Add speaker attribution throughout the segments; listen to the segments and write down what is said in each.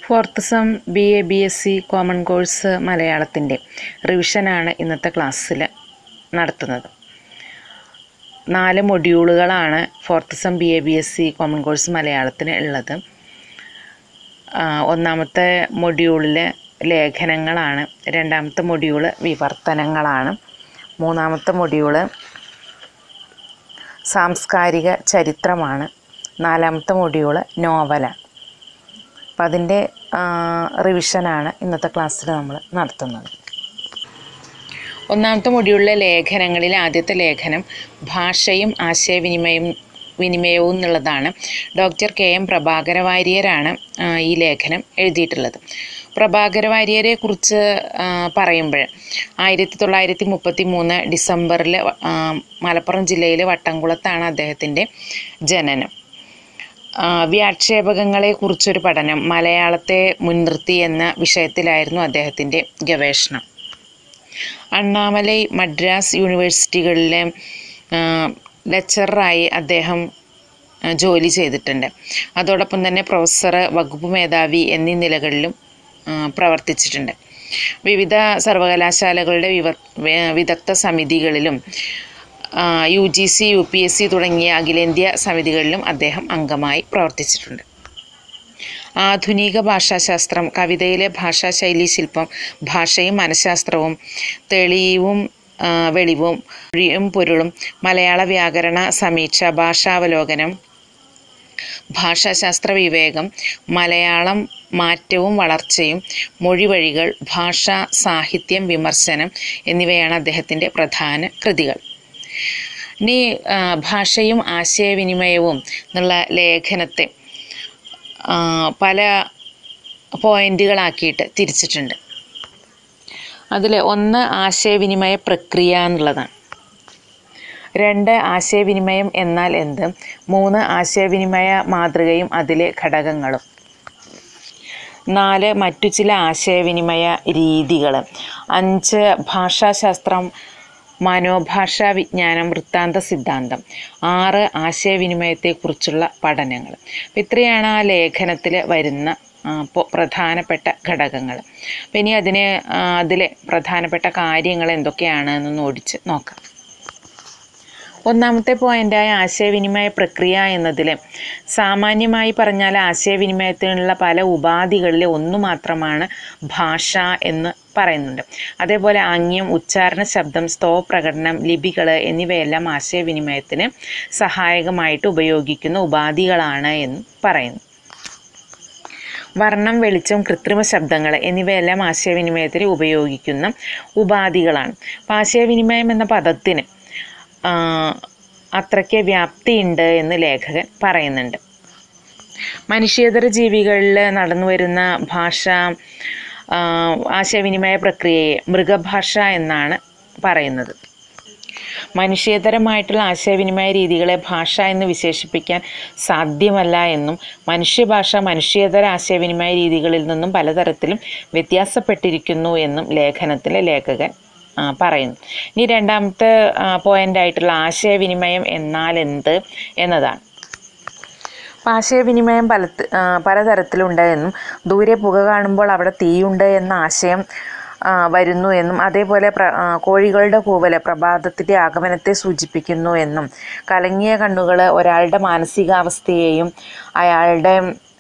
Speaker 1: fourth sem B A B S C common course മലയാളത്തിൻ്റെ റിവിഷനാണ് ഇന്നത്തെ ക്ലാസ്സിൽ നടത്തുന്നത് നാല് മൊഡ്യൂളുകളാണ് fourth sem B A B S C common course മലയാളത്തിന് ഉള്ളത് ആ, ഒന്നാമത്തെ മൊഡ്യൂളിൽ ലേഖനങ്ങളാണ് രണ്ടാമത്തെ മൊഡ്യൂള് വിവർത്തനങ്ങളാണ് മൂന്നാമത്തെ മൊഡ്യൂള് സാംസ്കാരിക ചരിത്രമാണ് നാലാമത്തെ മൊഡ്യൂള് നോവലാണ് അപ്പം അതിൻ്റെ റിവിഷനാണ് ഇന്നത്തെ ക്ലാസ്സിൽ നമ്മൾ നടത്തുന്നത് ഒന്നാമത്തെ മൊഡ്യൂളിലെ ലേഖനങ്ങളിൽ ആദ്യത്തെ ലേഖനം ഭാഷയും ആശയവിനിമയം വിനിമയവും എന്നുള്ളതാണ് ഡോക്ടർ കെ എം പ്രഭാകര വാര്യരാണ് ആ, ഈ ലേഖനം എഴുതിയിട്ടുള്ളത് പ്രഭാകര വാര്യരെ കുറിച്ച് പറയുമ്പോൾ ആയിരത്തി തൊള്ളായിരത്തി മുപ്പത്തി മൂന്ന് ഡിസംബറിൽ ആ, മലപ്പുറം ജില്ലയിലെ വട്ടംകുളത്താണ് അദ്ദേഹത്തിൻ്റെ ജനനം ആ, വ്യാക്ഷേപകങ്ങളെ കുറിച്ചൊരു പഠനം മലയാളത്തെ മുൻനിർത്തി എന്ന വിഷയത്തിലായിരുന്നു അദ്ദേഹത്തിൻ്റെ ഗവേഷണം അണ്ണാമലൈ മദ്രാസ് യൂണിവേഴ്സിറ്റികളിലെ ആ, ലെക്ചററായി അദ്ദേഹം ആ, ജോലി ചെയ്തിട്ടുണ്ട് അതോടൊപ്പം തന്നെ പ്രൊഫസർ വകുപ്പ് മേധാവി എന്നീ നിലകളിലും ആ, പ്രവർത്തിച്ചിട്ടുണ്ട് വിവിധ സർവകലാശാലകളുടെ വിവ വേ- വിദഗ്ധ സമിതികളിലും U G C U P S C തുടങ്ങിയ അഖിലേന്ത്യാ സമിതികളിലും അദ്ദേഹം അംഗമായി പ്രവർത്തിച്ചിട്ടുണ്ട് ആധുനിക ഭാഷാശാസ്ത്രം കവിതയിലെ ഭാഷാശൈലി ശില്പം ഭാഷയും മനഃശാസ്ത്രവും തെളിവും ആ, വെളിവും മൊഴിയും പൊരുളും മലയാള വ്യാകരണ സമീക്ഷ ഭാഷാവലോകനം ഭാഷാശാസ്ത്ര വിവേകം മലയാളം മാറ്റവും വളർച്ചയും മൊഴിവഴികൾ ഭാഷ സാഹിത്യം വിമർശനം എന്നിവയാണ് അദ്ദേഹത്തിൻ്റെ പ്രധാന കൃതികൾ ഇനി ആ, ഭാഷയും ആശയവിനിമയവും എന്നുള്ള ലേഖനത്തെ ആ, പല പോയിന്റുകളാക്കിയിട്ട് തിരിച്ചിട്ടുണ്ട് അതിൽ ഒന്ന് ആശയവിനിമയ പ്രക്രിയ എന്നുള്ളതാണ് രണ്ട് ആശയവിനിമയം എന്നാൽ എന്ത് മൂന്ന് ആശയവിനിമയ മാതൃകയും അതിലെ ഘടകങ്ങളും നാല് മറ്റു ചില ആശയവിനിമയ രീതികൾ അഞ്ച് ഭാഷാശാസ്ത്രം മനോഭാഷാ വിജ്ഞാനം വൃത്താന്ത സിദ്ധാന്തം ആറ് ആശയവിനിമയത്തെക്കുറിച്ചുള്ള പഠനങ്ങൾ അപ്പം ഇത്രയാണ് ആ ലേഖനത്തിൽ വരുന്ന ആ, പൊ- പ്രധാനപ്പെട്ട ഘടകങ്ങൾ അപ്പം ഇനി അതിന് ആ, അതിലെ പ്രധാനപ്പെട്ട കാര്യങ്ങൾ എന്തൊക്കെയാണ് എന്നൊന്ന് ഓടിച്ച് നോക്കാം ഒന്നാമത്തെ പോയിൻ്റായ ആശയവിനിമയ പ്രക്രിയ എന്നതിൽ സാമാന്യമായി പറഞ്ഞാൽ ആശയവിനിമയത്തിനുള്ള പല ഉപാധികളിലെ ഒന്ന് മാത്രമാണ് ഭാഷ എന്ന് പറയുന്നുണ്ട് അതേപോലെ ആംഗ്യം ഉച്ചാരണ ശബ്ദം സ്തോ പ്രകടനം ലിപികൾ എന്നിവയെല്ലാം ആശയവിനിമയത്തിന് സഹായകമായിട്ട് ഉപയോഗിക്കുന്ന ഉപാധികളാണ് എന്ന് പറയുന്നു വർണ്ണം വെളിച്ചം കൃത്രിമ ശബ്ദങ്ങൾ എന്നിവയെല്ലാം ആശയവിനിമയത്തിന് ഉപയോഗിക്കുന്ന ഉപാധികളാണ് അപ്പം ആശയവിനിമയം എന്ന പദത്തിന് ആ, അത്രയ്ക്ക് വ്യാപ്തിയുണ്ട് എന്ന് ലേഖകൻ പറയുന്നുണ്ട് മനുഷ്യേതര ജീവികളിൽ നടന്നു വരുന്ന ഭാഷ ആ, ആശയവിനിമയ പ്രക്രിയയെ മൃഗഭാഷ എന്നാണ് പറയുന്നത് മനുഷ്യേതരമായിട്ടുള്ള ആശയവിനിമയ രീതികളെ ഭാഷ എന്ന് വിശേഷിപ്പിക്കാൻ സാധ്യമല്ല എന്നും മനുഷ്യഭാഷ മനുഷ്യേതര ആശയവിനിമയ രീതികളിൽ നിന്നും പലതരത്തിലും വ്യത്യാസപ്പെട്ടിരിക്കുന്നു എന്നും ലേഖനത്തിലെ ലേഖകൻ ആ, പറയുന്നു ഇനി രണ്ടാമത്തെ പോയിന്റ് ആയിട്ടുള്ള ആശയവിനിമയം എന്നാൽ എന്ത് എന്നതാണ് അപ്പം ആശയവിനിമയം പല പലതരത്തിലുണ്ട് എന്നും ദൂരെ പുക കാണുമ്പോൾ അവിടെ തീയുണ്ട് എന്ന ആശയം ആ, വരുന്നു എന്നും അതേപോലെ പ്ര ആ, കോഴികളുടെ കൂവല് പ്രഭാതത്തിൻ്റെ ആഗമനത്തെ സൂചിപ്പിക്കുന്നു എന്നും കലങ്ങിയ കണ്ണുകൾ ഒരാളുടെ മാനസികാവസ്ഥയെയും അയാളുടെ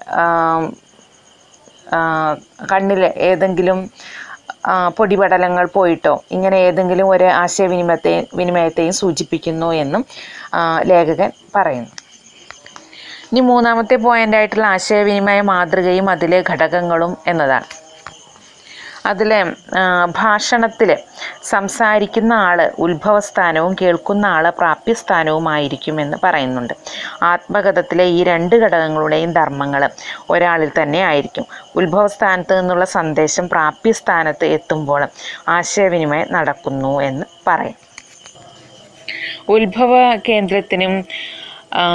Speaker 1: കണ്ണിൽ ഏതെങ്കിലും ആ, പൊടിപടലങ്ങൾ പോയിട്ടോ ഇങ്ങനെ ഏതെങ്കിലും ഒരു ആശയവിനിമയത്തെ വിനിമയത്തെയും സൂചിപ്പിക്കുന്നു എന്നും ആ, ലേഖകൻ പറയുന്നു ഇനി മൂന്നാമത്തെ പോയിന്റ് ആയിട്ടുള്ള ആശയവിനിമയ മാതൃകയും അതിലെ ഘടകങ്ങളും എന്നതാണ് അതിലെ ഭാഷണത്തിൽ സംസാരിക്കുന്ന ആൾ ഉത്ഭവസ്ഥാനവും കേൾക്കുന്ന ആൾ പ്രാപ്യസ്ഥാനവുമായിരിക്കുമെന്ന് പറയുന്നുണ്ട് ആത്മകഥത്തിലെ ഈ രണ്ട് ഘടകങ്ങളുടെയും ധർമ്മങ്ങൾ ഒരാളിൽ തന്നെ ആയിരിക്കും ഉത്ഭവസ്ഥാനത്ത് നിന്നുള്ള സന്ദേശം പ്രാപ്യസ്ഥാനത്ത് എത്തുമ്പോൾ ആശയവിനിമയം നടക്കുന്നു എന്ന് പറയും ഉത്ഭവ കേന്ദ്രത്തിനും ആ,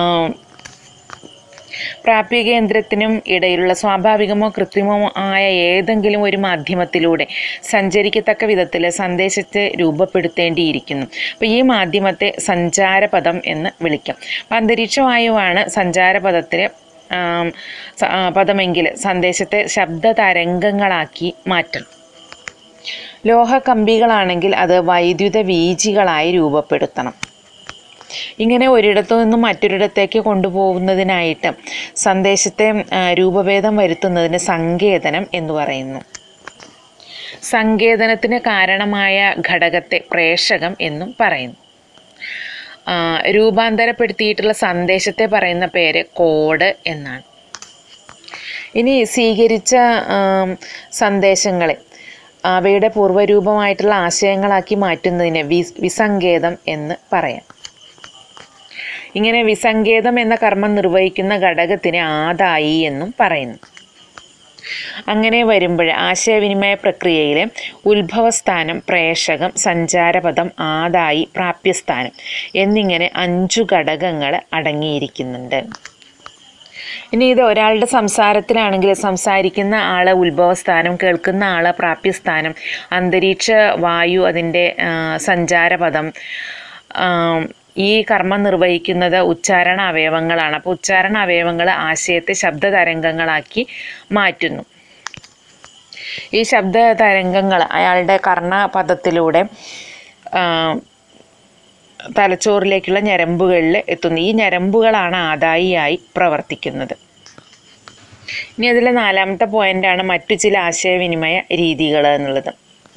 Speaker 1: പ്രാപ്യകേന്ദ്രത്തിനും ഇടയിലുള്ള സ്വാഭാവികമോ കൃത്രിമമോ ആയ ഏതെങ്കിലും ഒരു മാധ്യമത്തിലൂടെ സഞ്ചരിക്കത്തക്ക വിധത്തിൽ സന്ദേശത്തെ രൂപപ്പെടുത്തേണ്ടിയിരിക്കുന്നു അപ്പോൾ ഈ മാധ്യമത്തെ സഞ്ചാരപദം എന്ന് വിളിക്കാം അപ്പം അന്തരീക്ഷവായുവാണ് സഞ്ചാരപഥത്തിലെ ആം, സ- ആ, പദമെങ്കിൽ സന്ദേശത്തെ ശബ്ദ തരംഗങ്ങളാക്കി മാറ്റണം ലോഹ കമ്പികളാണെങ്കിൽ അത് വൈദ്യുത വീചികളായി രൂപപ്പെടുത്തണം ഇങ്ങനെ ഒരിടത്തു നിന്നും മറ്റൊരിടത്തേക്ക് കൊണ്ടുപോകുന്നതിനായിട്ട് സന്ദേശത്തെ ആ, രൂപഭേദം വരുത്തുന്നതിന് സങ്കേതനം എന്ന് പറയുന്നു സങ്കേതനത്തിന് കാരണമായ ഘടകത്തെ പ്രേഷകം എന്നും പറയുന്നു ആ, രൂപാന്തരപ്പെടുത്തിയിട്ടുള്ള സന്ദേശത്തെ പറയുന്ന പേര് കോഡ് എന്നാണ് ഇനി സ്വീകരിച്ച ആം, സന്ദേശങ്ങളെ അവയുടെ പൂർവ്വരൂപമായിട്ടുള്ള ആശയങ്ങളാക്കി മാറ്റുന്നതിന് വി വിസങ്കേതം എന്ന് പറയാം ഇങ്ങനെ വിസങ്കേതം എന്ന കർമ്മം നിർവഹിക്കുന്ന ഘടകത്തിന് ആദായി എന്നും പറയുന്നു അങ്ങനെ വരുമ്പോൾ ആശയവിനിമയ പ്രക്രിയയിലെ ഉത്ഭവസ്ഥാനം പ്രേഷകം സഞ്ചാരപദം ആദായി പ്രാപ്യസ്ഥാനം എന്നിങ്ങനെ അഞ്ചു ഘടകങ്ങൾ അടങ്ങിയിരിക്കുന്നുണ്ട് ഇനി ഇത് ഒരാളുടെ സംസാരത്തിലാണെങ്കിൽ സംസാരിക്കുന്ന ആള് ഉത്ഭവസ്ഥാനം കേൾക്കുന്ന ആള് പ്രാപ്യസ്ഥാനം അന്തരീക്ഷ വായു അതിൻ്റെ ആ, സഞ്ചാരപദം ആം, ഈ കർമ്മം നിർവഹിക്കുന്നത് ഉച്ചാരണ അവയവങ്ങളാണ് അപ്പോൾ ഉച്ചാരണ അവയവങ്ങൾ ആശയത്തെ ശബ്ദ തരംഗങ്ങളാക്കി മാറ്റുന്നു ഈ ശബ്ദ തരംഗങ്ങൾ അയാളുടെ കർണപദത്തിലൂടെ ആ, തലച്ചോറിലേക്കുള്ള ഞരമ്പുകളിൽ എത്തുന്നു ഈ ഞരമ്പുകളാണ് ആദായിയായി പ്രവർത്തിക്കുന്നത് ഇനി അതിലെ നാലാമത്തെ പോയിന്റാണ് മറ്റു ചില ആശയവിനിമയ രീതികൾ എന്നുള്ളത്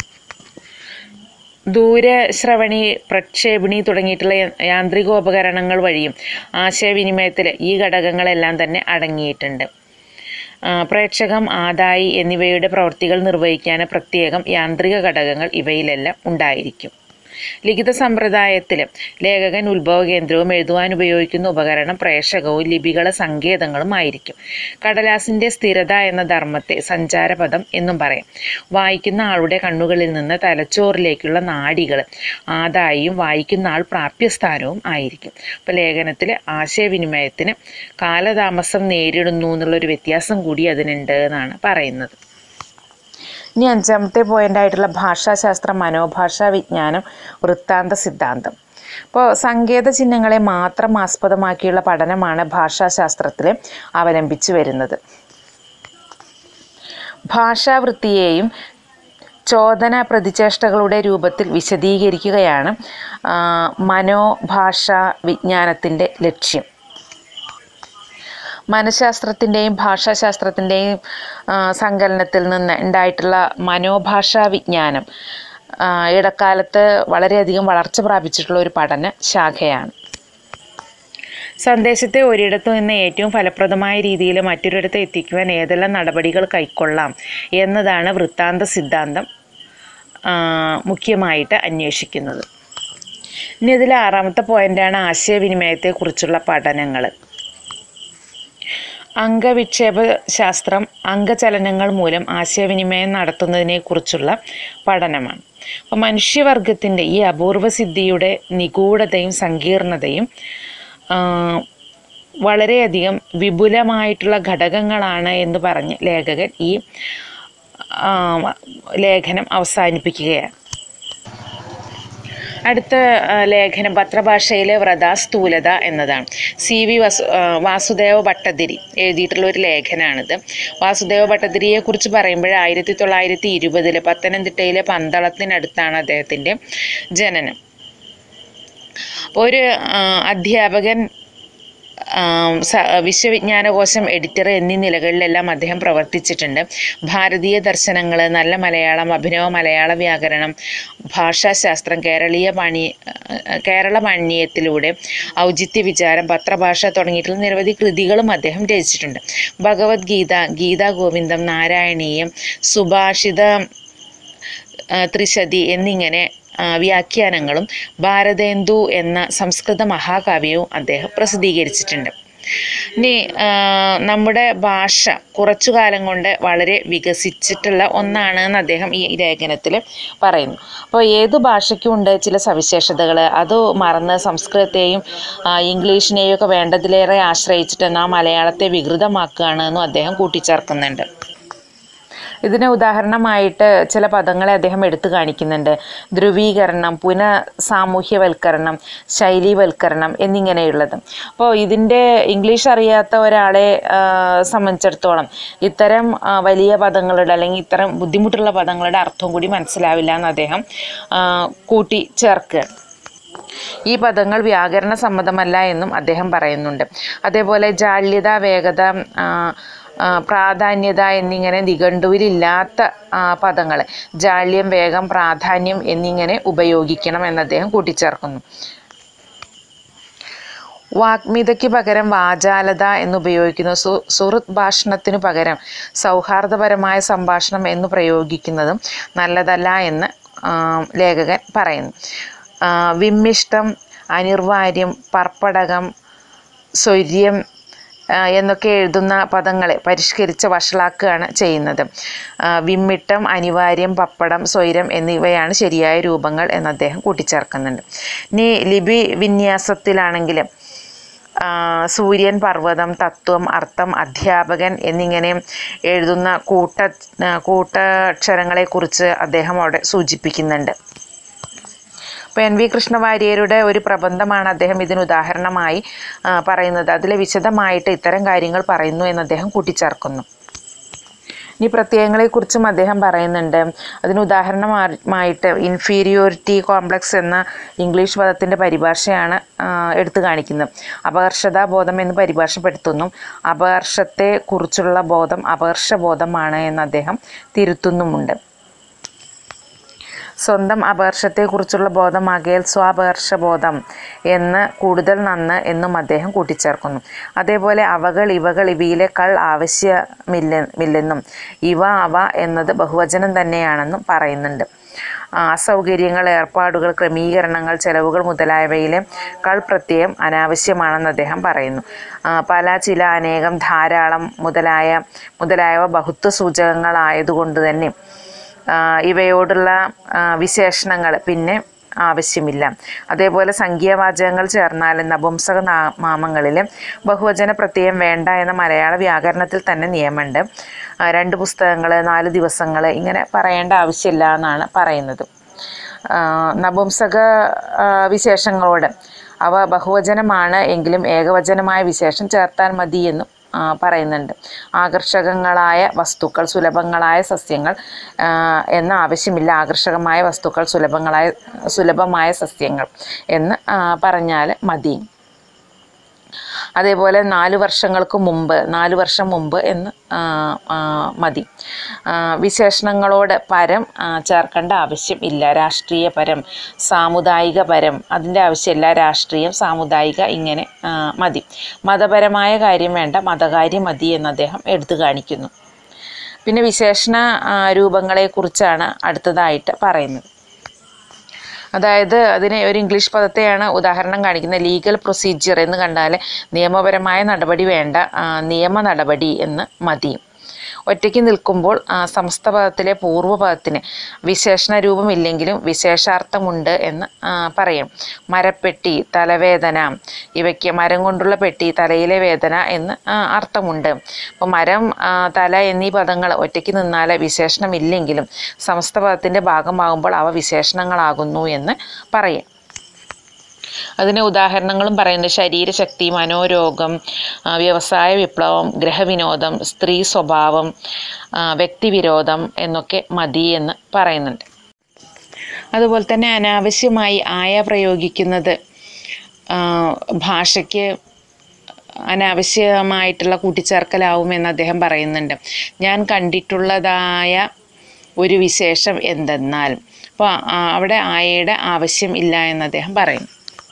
Speaker 1: ദൂരശ്രവണി പ്രക്ഷേപിണി തുടങ്ങിയിട്ടുള്ള യ- യാന്ത്രികോപകരണങ്ങൾ വഴിയും ആശയവിനിമയത്തിൽ ഈ ഘടകങ്ങളെല്ലാം തന്നെ അടങ്ങിയിട്ടുണ്ട് ആ, പ്രേക്ഷകം ആദായി എന്നിവയുടെ പ്രവൃത്തികൾ നിർവഹിക്കാൻ പ്രത്യേകം യാന്ത്രിക ഘടകങ്ങൾ ഇവയിലെല്ലാം ഉണ്ടായിരിക്കും ലിഖിത സമ്പ്രദായത്തിൽ ലേഖകൻ ഉത്ഭവ കേന്ദ്രവും എഴുതുവാൻ ഉപയോഗിക്കുന്ന ഉപകരണം പ്രേക്ഷകവും ലിപികള സങ്കേതങ്ങളും ആയിരിക്കും കടലാസിൻ്റെ സ്ഥിരത എന്ന ധർമ്മത്തെ സഞ്ചാരപദം എന്നും പറയും വായിക്കുന്ന ആളുടെ കണ്ണുകളിൽ നിന്ന് തലച്ചോറിലേക്കുള്ള നാഡികൾ ആദായിയും വായിക്കുന്ന ആൾ പ്രാപ്യസ്ഥാനവും ആയിരിക്കും അപ്പോൾ ലേഖനത്തിൽ ആശയവിനിമയത്തിന് കാലതാമസം നേരിടുന്നു എന്നുള്ളൊരു വ്യത്യാസം കൂടി അതിനുണ്ട് എന്നാണ് പറയുന്നത് ഇനി അഞ്ചാമത്തെ പോയിന്റ് ആയിട്ടുള്ള ഭാഷാശാസ്ത്രം മനോഭാഷാ വിജ്ഞാനം വൃത്താന്ത സിദ്ധാന്തം ഇപ്പോൾ സങ്കേത ചിഹ്നങ്ങളെ മാത്രം ആസ്പദമാക്കിയുള്ള പഠനമാണ് ഭാഷാശാസ്ത്രത്തിൽ അവലംബിച്ചു വരുന്നത് ഭാഷാവൃത്തിയെയും ചോദന പ്രതിചേഷ്ടകളുടെ രൂപത്തിൽ വിശദീകരിക്കുകയാണ് ആ, മനോഭാഷാ വിജ്ഞാനത്തിൻ്റെ ലക്ഷ്യം മനഃശാസ്ത്രത്തിൻ്റെയും ഭാഷാശാസ്ത്രത്തിൻ്റെയും ആ, സങ്കലനത്തിൽ നിന്ന് ഉണ്ടായിട്ടുള്ള മനോഭാഷാ വിജ്ഞാനം ആ, ഇടക്കാലത്ത് വളരെയധികം വളർച്ച പ്രാപിച്ചിട്ടുള്ള ഒരു പഠന ശാഖയാണ് സന്ദേശത്തെ ഒരിടത്തു നിന്ന് ഏറ്റവും ഫലപ്രദമായ രീതിയിൽ മറ്റൊരിടത്ത് എത്തിക്കുവാൻ ഏതെല്ലാം നടപടികൾ കൈക്കൊള്ളാം എന്നതാണ് വൃത്താന്ത സിദ്ധാന്തം ആ, മുഖ്യമായിട്ട് അന്വേഷിക്കുന്നത് ഇനി ഇതിൽ ആറാമത്തെ പോയിന്റാണ് ആശയവിനിമയത്തെക്കുറിച്ചുള്ള പഠനങ്ങൾ അംഗവിക്ഷേപ ശാസ്ത്രം അംഗചലനങ്ങൾ മൂലം ആശയവിനിമയം നടത്തുന്നതിനെക്കുറിച്ചുള്ള പഠനമാണ് അപ്പോൾ മനുഷ്യവർഗത്തിൻ്റെ ഈ അപൂർവ സിദ്ധിയുടെ നിഗൂഢതയും സങ്കീർണതയും ആ, വളരെയധികം വിപുലമായിട്ടുള്ള ഘടകങ്ങളാണ് എന്ന് പറഞ്ഞ് ലേഖകൻ ഈ ആ, ലേഖനം അവസാനിപ്പിക്കുകയാണ് അടുത്ത ആ, ലേഖനം പത്രഭാഷയിലെ വ്രത സ്ഥൂലത എന്നതാണ് സി വി വസു ആ, വാസുദേവ ഭട്ടതിരി എഴുതിയിട്ടുള്ള ഒരു ലേഖനമാണിത് വാസുദേവ ഭട്ടതിരിയെ കുറിച്ച് പറയുമ്പോൾ ആയിരത്തി തൊള്ളായിരത്തി ഇരുപതിൽ പത്തനംതിട്ടയിലെ പന്തളത്തിനടുത്താണ് അദ്ദേഹത്തിൻ്റെ ജനനം ഒരു ആ, അധ്യാപകൻ ആം, സ- വിശ്വവിജ്ഞാനകോശം എഡിറ്റർ എന്നീ നിലകളിലെല്ലാം അദ്ദേഹം പ്രവർത്തിച്ചിട്ടുണ്ട് ഭാരതീയ ദർശനങ്ങൾ നല്ല മലയാളം അഭിനവ മലയാള വ്യാകരണം ഭാഷാശാസ്ത്രം കേരളീയ പാണി കേരള പാണ്യത്തിലൂടെ ഔചിത്യ വിചാരം പത്രഭാഷ തുടങ്ങിയിട്ടുള്ള നിരവധി കൃതികളും അദ്ദേഹം രചിച്ചിട്ടുണ്ട് ഭഗവത്ഗീത ഗീതാ ഗോവിന്ദം നാരായണീയം സുഭാഷിത ആ, ത്രിശതി എന്നിങ്ങനെ ആ, വ്യാഖ്യാനങ്ങളും ഭാരതേന്ദു എന്ന സംസ്കൃത മഹാകാവ്യവും അദ്ദേഹം പ്രസിദ്ധീകരിച്ചിട്ടുണ്ട് ഇനി ആ, നമ്മുടെ ഭാഷ കുറച്ചു കാലം കൊണ്ട് വളരെ വികസിച്ചിട്ടുള്ള ഒന്നാണ് എന്ന് അദ്ദേഹം ഈ ലേഖനത്തിൽ പറയുന്നു അപ്പോൾ ഏതു ഭാഷയ്ക്കും ഉണ്ട് ചില സവിശേഷതകൾ അത് മറന്ന് സംസ്കൃതത്തെയും ആ, ഇംഗ്ലീഷിനെയും ഒക്കെ വേണ്ടതിലേറെ ആശ്രയിച്ചിട്ട് നാം മലയാളത്തെ വികൃതമാക്കുകയാണ് എന്നും അദ്ദേഹം കൂട്ടിച്ചേർക്കുന്നുണ്ട് ഇതിന് ഉദാഹരണമായിട്ട് ചില പദങ്ങളെ അദ്ദേഹം എടുത്തു കാണിക്കുന്നുണ്ട് ധ്രുവീകരണം പുനഃസാമൂഹ്യവൽക്കരണം ശൈലീവൽക്കരണം എന്നിങ്ങനെയുള്ളത് അപ്പോൾ ഇതിൻ്റെ ഇംഗ്ലീഷ് അറിയാത്ത ഒരാളെ ആ, സംബന്ധിച്ചിടത്തോളം ഇത്തരം ആ, വലിയ പദങ്ങളുടെ അല്ലെങ്കിൽ ഇത്തരം ബുദ്ധിമുട്ടുള്ള പദങ്ങളുടെ അർത്ഥവും കൂടി മനസ്സിലാവില്ല എന്ന് അദ്ദേഹം ആ, കൂട്ടി ചേർക്കുകയാണ് ഈ പദങ്ങൾ വ്യാകരണ സമ്മതമല്ല എന്നും അദ്ദേഹം പറയുന്നുണ്ട് അതേപോലെ ജാള്യത വേഗത ആ, ആ, പ്രാധാന്യത എന്നിങ്ങനെ നിഘണ്ടുവിലില്ലാത്ത പദങ്ങൾ ജാള്യം വേഗം പ്രാധാന്യം എന്നിങ്ങനെ ഉപയോഗിക്കണം എന്ന് അദ്ദേഹം കൂട്ടിച്ചേർക്കുന്നു വാഗ്മിതയ്ക്ക് പകരം വാചാലത എന്ന് ഉപയോഗിക്കുന്നു സു സുഹൃത് ഭാഷണത്തിനു പകരം സൗഹാർദ്ദപരമായ സംഭാഷണം എന്ന് പ്രയോഗിക്കുന്നതും നല്ലതല്ല എന്ന് ആ, ലേഖകൻ പറയുന്നു ആ, വിമ്മിഷ്ടം അനിർവാര്യം പർപ്പടകം സ്വര്യം ആ, എന്നൊക്കെ എഴുതുന്ന പദങ്ങളെ പരിഷ്കരിച്ച് വഷളാക്കുകയാണ് ചെയ്യുന്നത് ആ, വിമ്മിട്ടം അനിവാര്യം പപ്പടം സ്വൈരം എന്നിവയാണ് ശരിയായ രൂപങ്ങൾ എന്ന് അദ്ദേഹം കൂട്ടിച്ചേർക്കുന്നുണ്ട് ഇനി ലിപി വിന്യാസത്തിലാണെങ്കിലും ആ, സൂര്യൻ പർവ്വതം തത്വം അർത്ഥം അധ്യാപകൻ എന്നിങ്ങനെ എഴുതുന്ന കൂട്ട ആ, കൂട്ടക്ഷരങ്ങളെക്കുറിച്ച് അദ്ദേഹം അവിടെ സൂചിപ്പിക്കുന്നുണ്ട് അപ്പോൾ എൻ വി കൃഷ്ണവാര്യരുടെ ഒരു പ്രബന്ധമാണ് അദ്ദേഹം ഇതിന് ഉദാഹരണമായി ആ, പറയുന്നത് അതിൽ വിശദമായിട്ട് ഇത്തരം കാര്യങ്ങൾ പറയുന്നു എന്ന് അദ്ദേഹം കൂട്ടിച്ചേർക്കുന്നു ഇനി പ്രത്യയങ്ങളെക്കുറിച്ചും അദ്ദേഹം പറയുന്നുണ്ട് അതിന് ഉദാഹരണമായിട്ട് ഇൻഫീരിയോറിറ്റി കോംപ്ലക്സ് എന്ന ഇംഗ്ലീഷ് പദത്തിൻ്റെ പരിഭാഷയാണ് ആ, എടുത്തു കാണിക്കുന്നത് അപകർഷതാ ബോധം എന്ന് പരിഭാഷപ്പെടുത്തുന്നു അപകർഷത്തെ കുറിച്ചുള്ള ബോധം അപകർഷബോധമാണ് എന്ന് അദ്ദേഹം തിരുത്തുന്നുമുണ്ട് സ്വന്തം അപകർഷത്തെക്കുറിച്ചുള്ള ബോധമാകയാൽ സ്വാപകർഷബോധം എന്ന് കൂടുതൽ നന്ന് എന്നും അദ്ദേഹം കൂട്ടിച്ചേർക്കുന്നു അതേപോലെ അവകൾ ഇവകൾ ഇവയിലെ കൾ ആവശ്യമില്ല മില്ലെന്നും ഇവ അവ എന്നത് ബഹുവചനം തന്നെയാണെന്നും പറയുന്നുണ്ട് ആ, അസൗകര്യങ്ങൾ ഏർപ്പാടുകൾ ക്രമീകരണങ്ങൾ ചെലവുകൾ മുതലായവയിലെ കൾ പ്രത്യയം അനാവശ്യമാണെന്ന് അദ്ദേഹം പറയുന്നു ആ, പല ചില അനേകം ധാരാളം മുതലായ മുതലായവ ബഹുത്വ സൂചകങ്ങളായതുകൊണ്ട് തന്നെ ആ, ഇവയോടുള്ള വിശേഷണങ്ങൾ പിന്നെ ആവശ്യമില്ല അതേപോലെ സംഖ്യാവാചകങ്ങൾ ചേർന്നാൽ നപുംസക നാ- നാമങ്ങളിൽ ബഹുവചന പ്രത്യയം വേണ്ട എന്ന മലയാള വ്യാകരണത്തിൽ തന്നെ നിയമമുണ്ട് ആ, രണ്ട് പുസ്തകങ്ങൾ നാല് ദിവസങ്ങൾ ഇങ്ങനെ പറയേണ്ട ആവശ്യമില്ല എന്നാണ് പറയുന്നത് ആ, നപുംസക ആ, വിശേഷങ്ങളോട് അവ ബഹുവചനമാണ് എങ്കിലും ഏകവചനമായ വിശേഷം ചേർത്താൽ മതി എന്നും ആ, പറയുന്നുണ്ട് ആകർഷകങ്ങളായ വസ്തുക്കൾ സുലഭങ്ങളായ സസ്യങ്ങൾ ആ, എന്ന ആവശ്യമില്ല ആകർഷകമായ വസ്തുക്കൾ സുലഭങ്ങളായ സുലഭമായ സസ്യങ്ങൾ എന്ന് ആ, പറഞ്ഞാൽ മതി അതേപോലെ നാല് വർഷങ്ങൾക്ക് മുമ്പ് നാല് വർഷം മുമ്പ് എന്ന് ആ, ആ, മതി ആ, വിശേഷണങ്ങളോട് പരം ആ, ചേർക്കേണ്ട ആവശ്യം ഇല്ല രാഷ്ട്രീയ പരം സാമുദായിക പരം അതിൻ്റെ ആവശ്യമില്ല രാഷ്ട്രീയം സാമുദായിക ഇങ്ങനെ ആ, മതി മതപരമായ കാര്യം വേണ്ട മതകാര്യം മതി എന്ന് അദ്ദേഹം എടുത്തു കാണിക്കുന്നു പിന്നെ വിശേഷണ ആ, രൂപങ്ങളെക്കുറിച്ചാണ് അടുത്തതായിട്ട് പറയുന്നത് അതായത് അതിനെ ഒരു ഇംഗ്ലീഷ് പദത്തെയാണ് ഉദാഹരണം കാണിക്കുന്നത് ലീഗൽ പ്രൊസീജിയർ എന്ന് കണ്ടാൽ നിയമപരമായ നടപടി വേണ്ട ആ, നിയമ നടപടി എന്ന് മതി ഒറ്റയ്ക്ക് നിൽക്കുമ്പോൾ ആ, സമസ്ത പദത്തിലെ പൂർവ്വപദത്തിന് വിശേഷണ രൂപമില്ലെങ്കിലും വിശേഷാർത്ഥമുണ്ട് എന്ന് ആ, പറയും മരപ്പെട്ടി തലവേദന ഇവയ്ക്ക് മരം കൊണ്ടുള്ള പെട്ടി തലയിലെ വേദന എന്ന് ആ, അർത്ഥമുണ്ട് അപ്പോൾ മരം ആ, തല എന്നീ പദങ്ങൾ ഒറ്റയ്ക്ക് നിന്നാൽ വിശേഷണമില്ലെങ്കിലും സമസ്ത പദത്തിൻ്റെ ഭാഗമാകുമ്പോൾ അവ വിശേഷണങ്ങളാകുന്നു എന്ന് പറയും അതിന് ഉദാഹരണങ്ങളും പറയുന്നുണ്ട് ശരീരശക്തി മനോരോഗം ആ, വ്യവസായ വിപ്ലവം ഗ്രഹവിനോദം സ്ത്രീ സ്വഭാവം ആ, വ്യക്തിവിരോധം എന്നൊക്കെ മതി എന്ന് പറയുന്നുണ്ട് അതുപോലെ തന്നെ അനാവശ്യമായി ആയ പ്രയോഗിക്കുന്നത് ആ, ഭാഷയ്ക്ക് അനാവശ്യമായിട്ടുള്ള കൂട്ടിച്ചേർക്കലാവുമെന്ന് അദ്ദേഹം പറയുന്നുണ്ട് ഞാൻ കണ്ടിട്ടുള്ളതായ ഒരു വിശേഷം എന്തെന്നാൽ അപ്പോൾ അവിടെ ആയയുടെ ആവശ്യം ഇല്ല എന്ന് അദ്ദേഹം പറയുന്നു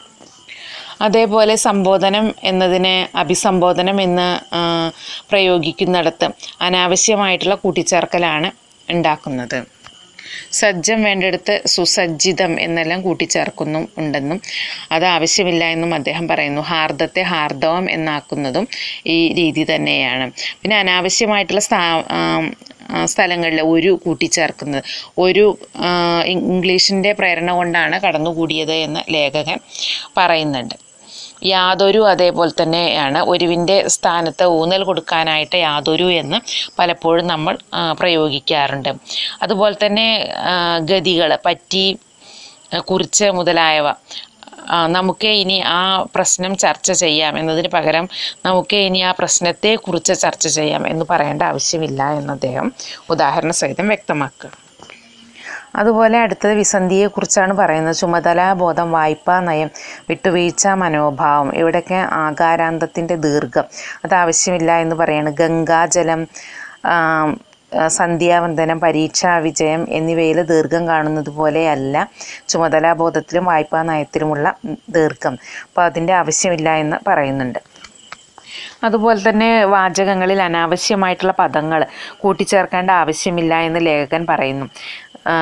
Speaker 1: അതേപോലെ സംബോധനം എന്നതിനെ അഭിസംബോധനം എന്ന് ആ, പ്രയോഗിക്കുന്നിടത്ത് അനാവശ്യമായിട്ടുള്ള കൂട്ടിച്ചേർക്കലാണ് ഉണ്ടാക്കുന്നത് സജ്ജം വേണ്ടിടത്ത് സുസജ്ജിതം എന്നെല്ലാം കൂട്ടിച്ചേർക്കുന്നു ഉണ്ടെന്നും അത് ആവശ്യമില്ല എന്നും അദ്ദേഹം പറയുന്നു ഹാർദത്തെ ഹാർദവം എന്നാക്കുന്നതും ഈ രീതി തന്നെയാണ് പിന്നെ അനാവശ്യമായിട്ടുള്ള സ്ഥാ ആം, ആ, സ്ഥലങ്ങളിൽ ഒരു കൂട്ടിച്ചേർക്കുന്നത് ഒരു ആ, ഇംഗ്ലീഷിൻ്റെ പ്രേരണ കൊണ്ടാണ് കടന്നുകൂടിയത് എന്ന് ലേഖകൻ പറയുന്നുണ്ട് യാതൊരു അതേപോലെ തന്നെയാണ് ഒരുവിൻ്റെ സ്ഥാനത്ത് ഊന്നൽ കൊടുക്കാനായിട്ട് യാതൊരു എന്ന് പലപ്പോഴും നമ്മൾ ആ, പ്രയോഗിക്കാറുണ്ട് അതുപോലെ തന്നെ ഗതികൾ പറ്റി ആ, കുറിച്ച് മുതലായവ ആ, നമുക്ക് ഇനി ആ പ്രശ്നം ചർച്ച ചെയ്യാം എന്നതിന് പകരം നമുക്ക് ഇനി ആ പ്രശ്നത്തെക്കുറിച്ച് ചർച്ച ചെയ്യാം എന്ന് പറയേണ്ട ആവശ്യമില്ല എന്ന് അദ്ദേഹം ഉദാഹരണ സഹിതം വ്യക്തമാക്കുക അതുപോലെ അടുത്തത് വിസന്ധിയെക്കുറിച്ചാണ് പറയുന്നത് ചുമതലാബോധം വായ്പാ നയം വിട്ടുവീഴ്ച മനോഭാവം ഇവിടെയൊക്കെ ആകാരാന്തത്തിൻ്റെ ദീർഘം അത് ആവശ്യമില്ല എന്ന് പറയാണ് ഗംഗാജലം ആം, ആ, സന്ധ്യാവന്ദനം പരീക്ഷാ വിജയം എന്നിവയിൽ ദീർഘം കാണുന്നത് പോലെയല്ല ചുമതലാബോധത്തിലും വായ്പാ നയത്തിലുമുള്ള ദീർഘം അപ്പോൾ അതിൻ്റെ ആവശ്യമില്ല എന്ന് പറയുന്നുണ്ട് അതുപോലെ തന്നെ വാചകങ്ങളിൽ അനാവശ്യമായിട്ടുള്ള പദങ്ങൾ കൂട്ടിച്ചേർക്കേണ്ട ആവശ്യമില്ല എന്ന് ലേഖകൻ പറയുന്നു ആ,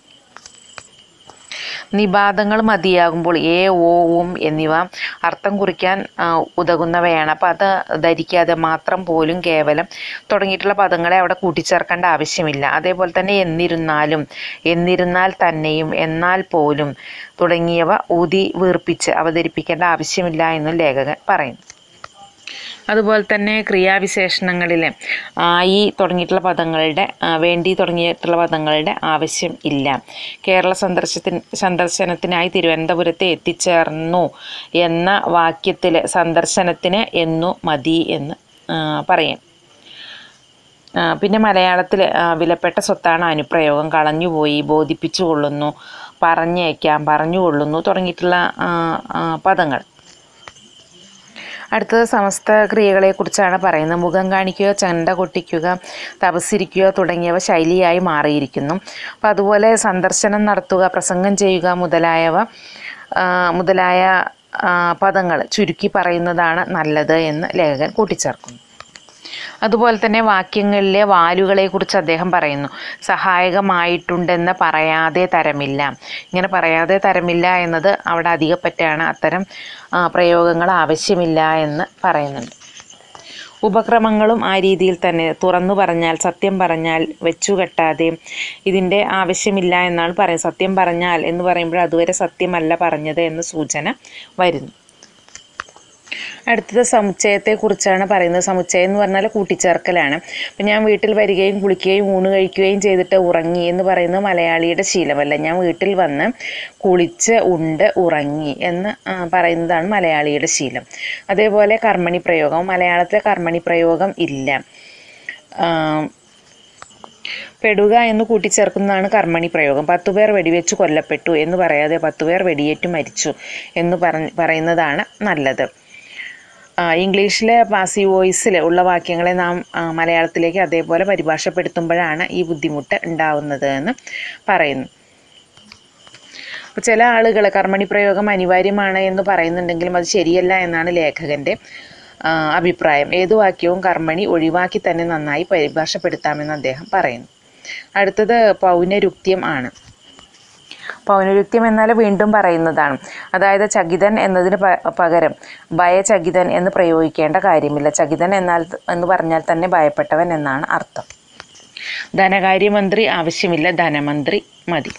Speaker 1: നിപാതങ്ങൾ മതിയാകുമ്പോൾ എ ഓവും എന്നിവ അർത്ഥം കുറിക്കാൻ ആ, ഉതകുന്നവയാണ് അപ്പം അത് ധരിക്കാതെ മാത്രം പോലും കേവലം തുടങ്ങിയിട്ടുള്ള പദങ്ങളെ അവിടെ കൂട്ടിച്ചേർക്കേണ്ട ആവശ്യമില്ല അതേപോലെ തന്നെ എന്നിരുന്നാലും എന്നിരുന്നാൽ തന്നെയും എന്നാൽ പോലും തുടങ്ങിയവ ഊതി വീർപ്പിച്ച് അവതരിപ്പിക്കേണ്ട ആവശ്യമില്ല എന്നും ലേഖകൻ പറയുന്നു അതുപോലെ തന്നെ ക്രിയാവിശേഷണങ്ങളിൽ ആയി തുടങ്ങിയിട്ടുള്ള പദങ്ങളുടെ ആ, വേണ്ടി തുടങ്ങിയിട്ടുള്ള പദങ്ങളുടെ ആവശ്യം ഇല്ല കേരള സന്ദർശനത്തിന് സന്ദർശനത്തിനായി തിരുവനന്തപുരത്ത് എത്തിച്ചേർന്നു എന്ന വാക്യത്തിൽ സന്ദർശനത്തിന് എന്നു മതി എന്ന് ആ, പറയാം ആ, പിന്നെ മലയാളത്തിൽ വിലപ്പെട്ട സ്വത്താണ് അനുപ്രയോഗം കളഞ്ഞുപോയി ബോധിപ്പിച്ചു കൊള്ളുന്നു പറഞ്ഞേക്കാം പറഞ്ഞുകൊള്ളുന്നു തുടങ്ങിയിട്ടുള്ള ആ, ആ, പദങ്ങൾ അടുത്തത് സമസ്ത ക്രിയകളെക്കുറിച്ചാണ് പറയുന്നത് മുഖം കാണിക്കുക ചെണ്ട കൊട്ടിക്കുക തപസ്സിരിക്കുക തുടങ്ങിയവ ശൈലിയായി മാറിയിരിക്കുന്നു അപ്പം അതുപോലെ സന്ദർശനം നടത്തുക പ്രസംഗം ചെയ്യുക മുതലായവ ആ, മുതലായ പദങ്ങൾ ചുരുക്കി പറയുന്നതാണ് നല്ലത് എന്ന് ലേഖകൻ കൂട്ടിച്ചേർക്കുന്നു അതുപോലെ തന്നെ വാക്യങ്ങളിലെ വാലുകളെക്കുറിച്ച് അദ്ദേഹം പറയുന്നു സഹായകമായിട്ടുണ്ടെന്ന് പറയാതെ തരമില്ല ഇങ്ങനെ പറയാതെ തരമില്ല എന്നത് അവിടെ അധികപ്പറ്റാണ് അത്തരം ആ, പ്രയോഗങ്ങൾ ആവശ്യമില്ല എന്ന് പറയുന്നുണ്ട് ഉപക്രമങ്ങളും ആ രീതിയിൽ തന്നെ തുറന്നു പറഞ്ഞാൽ സത്യം പറഞ്ഞാൽ വെച്ചു കെട്ടാതെ ഇതിൻ്റെ ആവശ്യമില്ല എന്നാണ് പറയുന്നത് സത്യം പറഞ്ഞാൽ എന്ന് പറയുമ്പോൾ അതുവരെ സത്യമല്ല പറഞ്ഞത് എന്ന സൂചന വരുന്നു അടുത്തത് സമുച്ചയത്തെക്കുറിച്ചാണ് പറയുന്നത് സമുച്ചയം എന്ന് പറഞ്ഞാൽ കൂട്ടിച്ചേർക്കലാണ് അപ്പം ഞാൻ വീട്ടിൽ വരികയും കുളിക്കുകയും ഊണ് കഴിക്കുകയും ചെയ്തിട്ട് ഉറങ്ങി എന്ന് പറയുന്നത് മലയാളിയുടെ ശീലമല്ല ഞാൻ വീട്ടിൽ വന്ന് കുളിച്ച് ഉണ്ട് ഉറങ്ങി എന്ന് ആ, പറയുന്നതാണ് മലയാളിയുടെ ശീലം അതേപോലെ കർമ്മണി പ്രയോഗം മലയാളത്തിലെ കർമ്മണി പ്രയോഗം ഇല്ല ആ, പെടുക എന്ന് കൂട്ടിച്ചേർക്കുന്നതാണ് കർമ്മണി പ്രയോഗം പത്തുപേർ വെടിവെച്ച് കൊല്ലപ്പെട്ടു എന്ന് പറയാതെ പത്തുപേർ വെടിയേറ്റ് മരിച്ചു എന്ന് പറഞ്ഞ് പറയുന്നതാണ് നല്ലത് ആ, ഇംഗ്ലീഷിലെ പാസീവ് വോയിസിൽ ഉള്ള വാക്യങ്ങളെ നാം ആ, മലയാളത്തിലേക്ക് അതേപോലെ പരിഭാഷപ്പെടുത്തുമ്പോഴാണ് ഈ ബുദ്ധിമുട്ട് ഉണ്ടാവുന്നത് എന്ന് പറയുന്നു അപ്പോൾ ചില ആളുകൾ കർമ്മണി പ്രയോഗം അനിവാര്യമാണ് എന്ന് പറയുന്നുണ്ടെങ്കിലും അത് ശരിയല്ല എന്നാണ് ലേഖകൻ്റെ ആ, അഭിപ്രായം ഏതു വാക്യവും കർമ്മണി ഒഴിവാക്കി തന്നെ നന്നായി പരിഭാഷപ്പെടുത്താമെന്ന് അദ്ദേഹം പറയുന്നു അടുത്തത് പൗനരുക്ത്യം ആണ് പൗനരുക്ത്യം എന്നാൽ വീണ്ടും പറയുന്നതാണ് അതായത് ചകിതൻ എന്നതിന് പ- പകരം ഭയചകിതൻ എന്ന് പ്രയോഗിക്കേണ്ട കാര്യമില്ല ചകിതൻ എന്നാൽ എന്ന് പറഞ്ഞാൽ തന്നെ ഭയപ്പെട്ടവൻ എന്നാണ് അർത്ഥം ധനകാര്യമന്ത്രി ആവശ്യമില്ല ധനമന്ത്രി മതി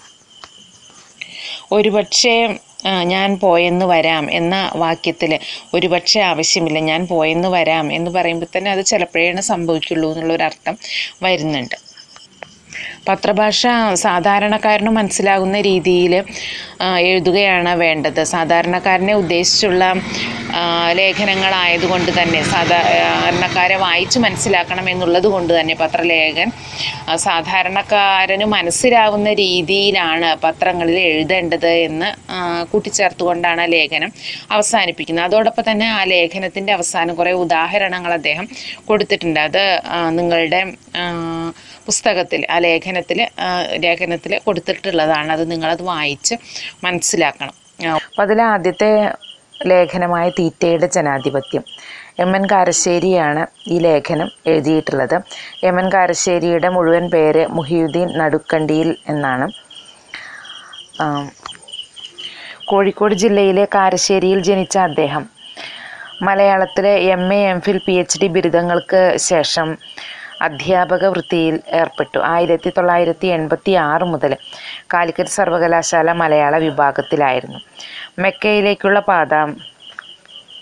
Speaker 1: ഒരുപക്ഷെ ആ, ഞാൻ പോയെന്ന് വരാം എന്ന വാക്യത്തിൽ ഒരുപക്ഷെ ആവശ്യമില്ല ഞാൻ പോയെന്ന് വരാം എന്ന് പറയുമ്പോൾ തന്നെ അത് ചിലപ്പോഴേ സംഭവിക്കുള്ളൂ എന്നുള്ളൊരർത്ഥം വരുന്നുണ്ട് പത്രഭാഷ സാധാരണക്കാരന് മനസ്സിലാകുന്ന രീതിയിൽ എഴുതുകയാണ് വേണ്ടത് സാധാരണക്കാരനെ ഉദ്ദേശിച്ചുള്ള ആ, ലേഖനങ്ങളായതുകൊണ്ട് തന്നെ സാധാരണക്കാരെ വായിച്ച് മനസ്സിലാക്കണം എന്നുള്ളത് കൊണ്ട് തന്നെ പത്രലേഖകൻ ആ, സാധാരണക്കാരന് മനസ്സിലാവുന്ന രീതിയിലാണ് പത്രങ്ങളിൽ എഴുതേണ്ടത് എന്ന് ആ, കൂട്ടിച്ചേർത്തുകൊണ്ടാണ് ആ ലേഖനം അവസാനിപ്പിക്കുന്നത് അതോടൊപ്പം തന്നെ ആ ലേഖനത്തിൻ്റെ അവസാനം കുറേ ഉദാഹരണങ്ങൾ അദ്ദേഹം കൊടുത്തിട്ടുണ്ട് അത് ആ, നിങ്ങളുടെ ആ, പുസ്തകത്തിൽ ആ ലേഖനത്തിൽ ലേഖനത്തിൽ കൊടുത്തിട്ടുള്ളതാണ് അത് നിങ്ങളത് വായിച്ച് മനസ്സിലാക്കണം അപ്പോൾ അതിൽ ആദ്യത്തെ ലേഖനമായ തീറ്റയുടെ ജനാധിപത്യം എം എൻ കാരശ്ശേരിയാണ് ഈ ലേഖനം എഴുതിയിട്ടുള്ളത് എം എൻ കാരശ്ശേരിയുടെ മുഴുവൻ പേര് മുഹിയുദ്ദീൻ നടുക്കണ്ടിയിൽ എന്നാണ് ആം, കോഴിക്കോട് ജില്ലയിലെ കാരശ്ശേരിയിൽ ജനിച്ച അദ്ദേഹം മലയാളത്തിലെ M A M phil P H D ബിരുദങ്ങൾക്ക് ശേഷം അധ്യാപക വൃത്തിയിൽ ഏർപ്പെട്ടു ആയിരത്തി തൊള്ളായിരത്തി എൺപത്തി ആറ് മുതൽ കാലിക്കറ്റ് സർവകലാശാല മലയാള വിഭാഗത്തിലായിരുന്നു മെക്കയിലേക്കുള്ള പാത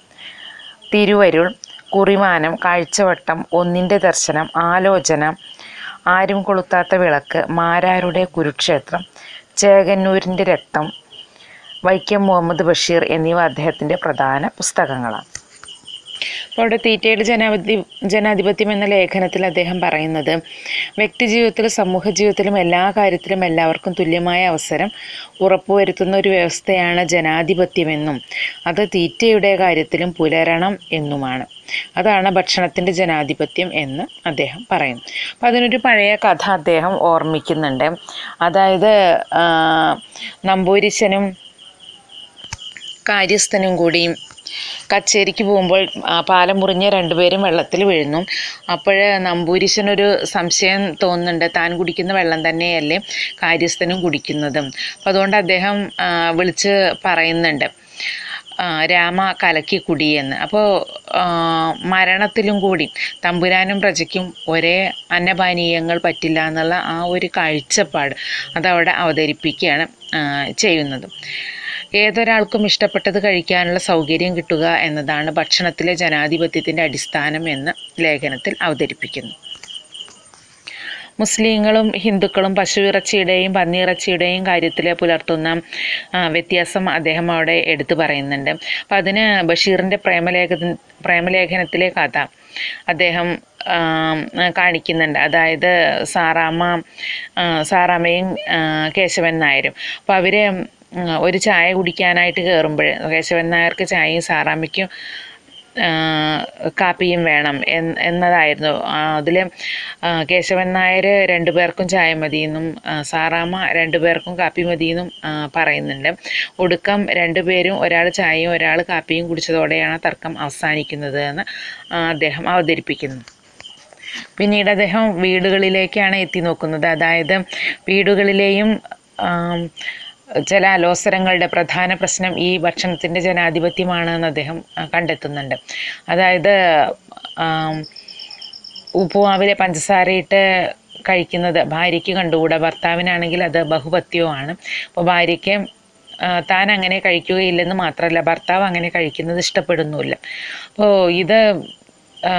Speaker 1: തിരുവരുൾ കുറിമാനം കാഴ്ചവട്ടം ഒന്നിൻ്റെ ദർശനം ആലോചന ആരും കൊളുത്താത്ത വിളക്ക് മാരാരുടെ കുരുക്ഷേത്രം ചേകന്നൂരിൻ്റെ രക്തം വൈക്കം മുഹമ്മദ് ബഷീർ എന്നിവ അദ്ദേഹത്തിൻ്റെ പ്രധാന പുസ്തകങ്ങളാണ് അപ്പോൾ അവിടെ തീറ്റയുടെ ജനാധി ജനാധിപത്യം എന്ന ലേഖനത്തിൽ അദ്ദേഹം പറയുന്നത് വ്യക്തിജീവിതത്തിലും സമൂഹ ജീവിതത്തിലും എല്ലാ കാര്യത്തിലും എല്ലാവർക്കും തുല്യമായ അവസരം ഉറപ്പുവരുത്തുന്ന ഒരു വ്യവസ്ഥയാണ് ജനാധിപത്യമെന്നും അത് തീറ്റയുടെ കാര്യത്തിലും പുലരണം എന്നുമാണ് അതാണ് ഭക്ഷണത്തിൻ്റെ ജനാധിപത്യം എന്ന് അദ്ദേഹം പറയുന്നു അപ്പം അതിനൊരു പഴയ കഥ അദ്ദേഹം ഓർമ്മിക്കുന്നുണ്ട് അതായത് ആ, നമ്പൂരിശനും കാര്യസ്ഥനും കൂടിയും കച്ചേരിക്ക് പോകുമ്പോൾ ആ, പാലം മുറിഞ്ഞ രണ്ടുപേരും വെള്ളത്തിൽ വീഴുന്നു അപ്പോൾ നമ്പൂരിശനൊരു സംശയം തോന്നുന്നുണ്ട് താൻ കുടിക്കുന്ന വെള്ളം തന്നെയല്ലേ കാര്യസ്ഥനും കുടിക്കുന്നതും അപ്പം അതുകൊണ്ട് അദ്ദേഹം ആ, വിളിച്ച് പറയുന്നുണ്ട് ആ, രാമ കലക്കി കുടിയെന്ന് അപ്പോൾ മരണത്തിലും കൂടി തമ്പുരാനും പ്രജയ്ക്കും ഒരേ അന്നപാനീയങ്ങൾ പറ്റില്ല എന്നുള്ള ആ ഒരു കാഴ്ചപ്പാട് അതവിടെ അവതരിപ്പിക്കുകയാണ് ആ, ചെയ്യുന്നത് ഏതൊരാൾക്കും ഇഷ്ടപ്പെട്ടത് കഴിക്കാനുള്ള സൗകര്യം കിട്ടുക എന്നതാണ് ഭക്ഷണത്തിലെ ജനാധിപത്യത്തിൻ്റെ അടിസ്ഥാനം എന്ന് ലേഖനത്തിൽ അവതരിപ്പിക്കുന്നു മുസ്ലിങ്ങളും ഹിന്ദുക്കളും പശുവിറച്ചിയുടെയും പന്നിയിറച്ചിയുടെയും കാര്യത്തിൽ പുലർത്തുന്ന ആ, വ്യത്യാസം അദ്ദേഹം അവിടെ എടുത്തു പറയുന്നുണ്ട് അപ്പം അതിന് ബഷീറിൻ്റെ പ്രേമലേഖ പ്രേമലേഖനത്തിലെ കഥ അദ്ദേഹം ആം, കാണിക്കുന്നുണ്ട് അതായത് സാറാമ്മ ആ, സാറാമ്മയും ആ, കേശവൻ നായരും അപ്പോൾ അവർ ഒരു ചായ കുടിക്കാനായിട്ട് കയറുമ്പോൾ കേശവൻ നായർക്ക് ചായയും സാറാമ്മയ്ക്കും ആ, കാപ്പിയും വേണം എന്ന് എന്നതായിരുന്നു അതിൽ കേശവൻ നായർ രണ്ടു പേർക്കും ചായ മതിയെന്നും ആ, സാറാമ്മ രണ്ടു പേർക്കും കാപ്പി മതിയെന്നും ആ, പറയുന്നുണ്ട് ഒടുക്കം രണ്ടുപേരും ഒരാൾ ചായയും ഒരാൾ കാപ്പിയും കുടിച്ചതോടെയാണ് തർക്കം അവസാനിക്കുന്നത് എന്ന് ആ, അദ്ദേഹം അവതരിപ്പിക്കുന്നു പിന്നീട് അദ്ദേഹം വീടുകളിലേക്കാണ് എത്തി നോക്കുന്നത് അതായത് വീടുകളിലെയും ആം, ചില അലോസരങ്ങളുടെ പ്രധാന പ്രശ്നം ഈ ഭക്ഷണത്തിൻ്റെ ജനാധിപത്യമാണെന്ന് അദ്ദേഹം ആ, കണ്ടെത്തുന്നുണ്ട് അതായത് ആം, ഉപ്പുമാവിലെ പഞ്ചസാരയിട്ട് കഴിക്കുന്നത് ഭാര്യയ്ക്ക് കണ്ടുകൂടാ ഭർത്താവിനാണെങ്കിൽ അത് ബഹുപത്യവുമാണ് അപ്പോൾ ഭാര്യയ്ക്ക് ആ, താൻ അങ്ങനെ കഴിക്കുകയില്ലെന്ന് മാത്രമല്ല ഭർത്താവ് അങ്ങനെ കഴിക്കുന്നത് ഇഷ്ടപ്പെടുന്നുമില്ല അപ്പോൾ ഇത് ആ,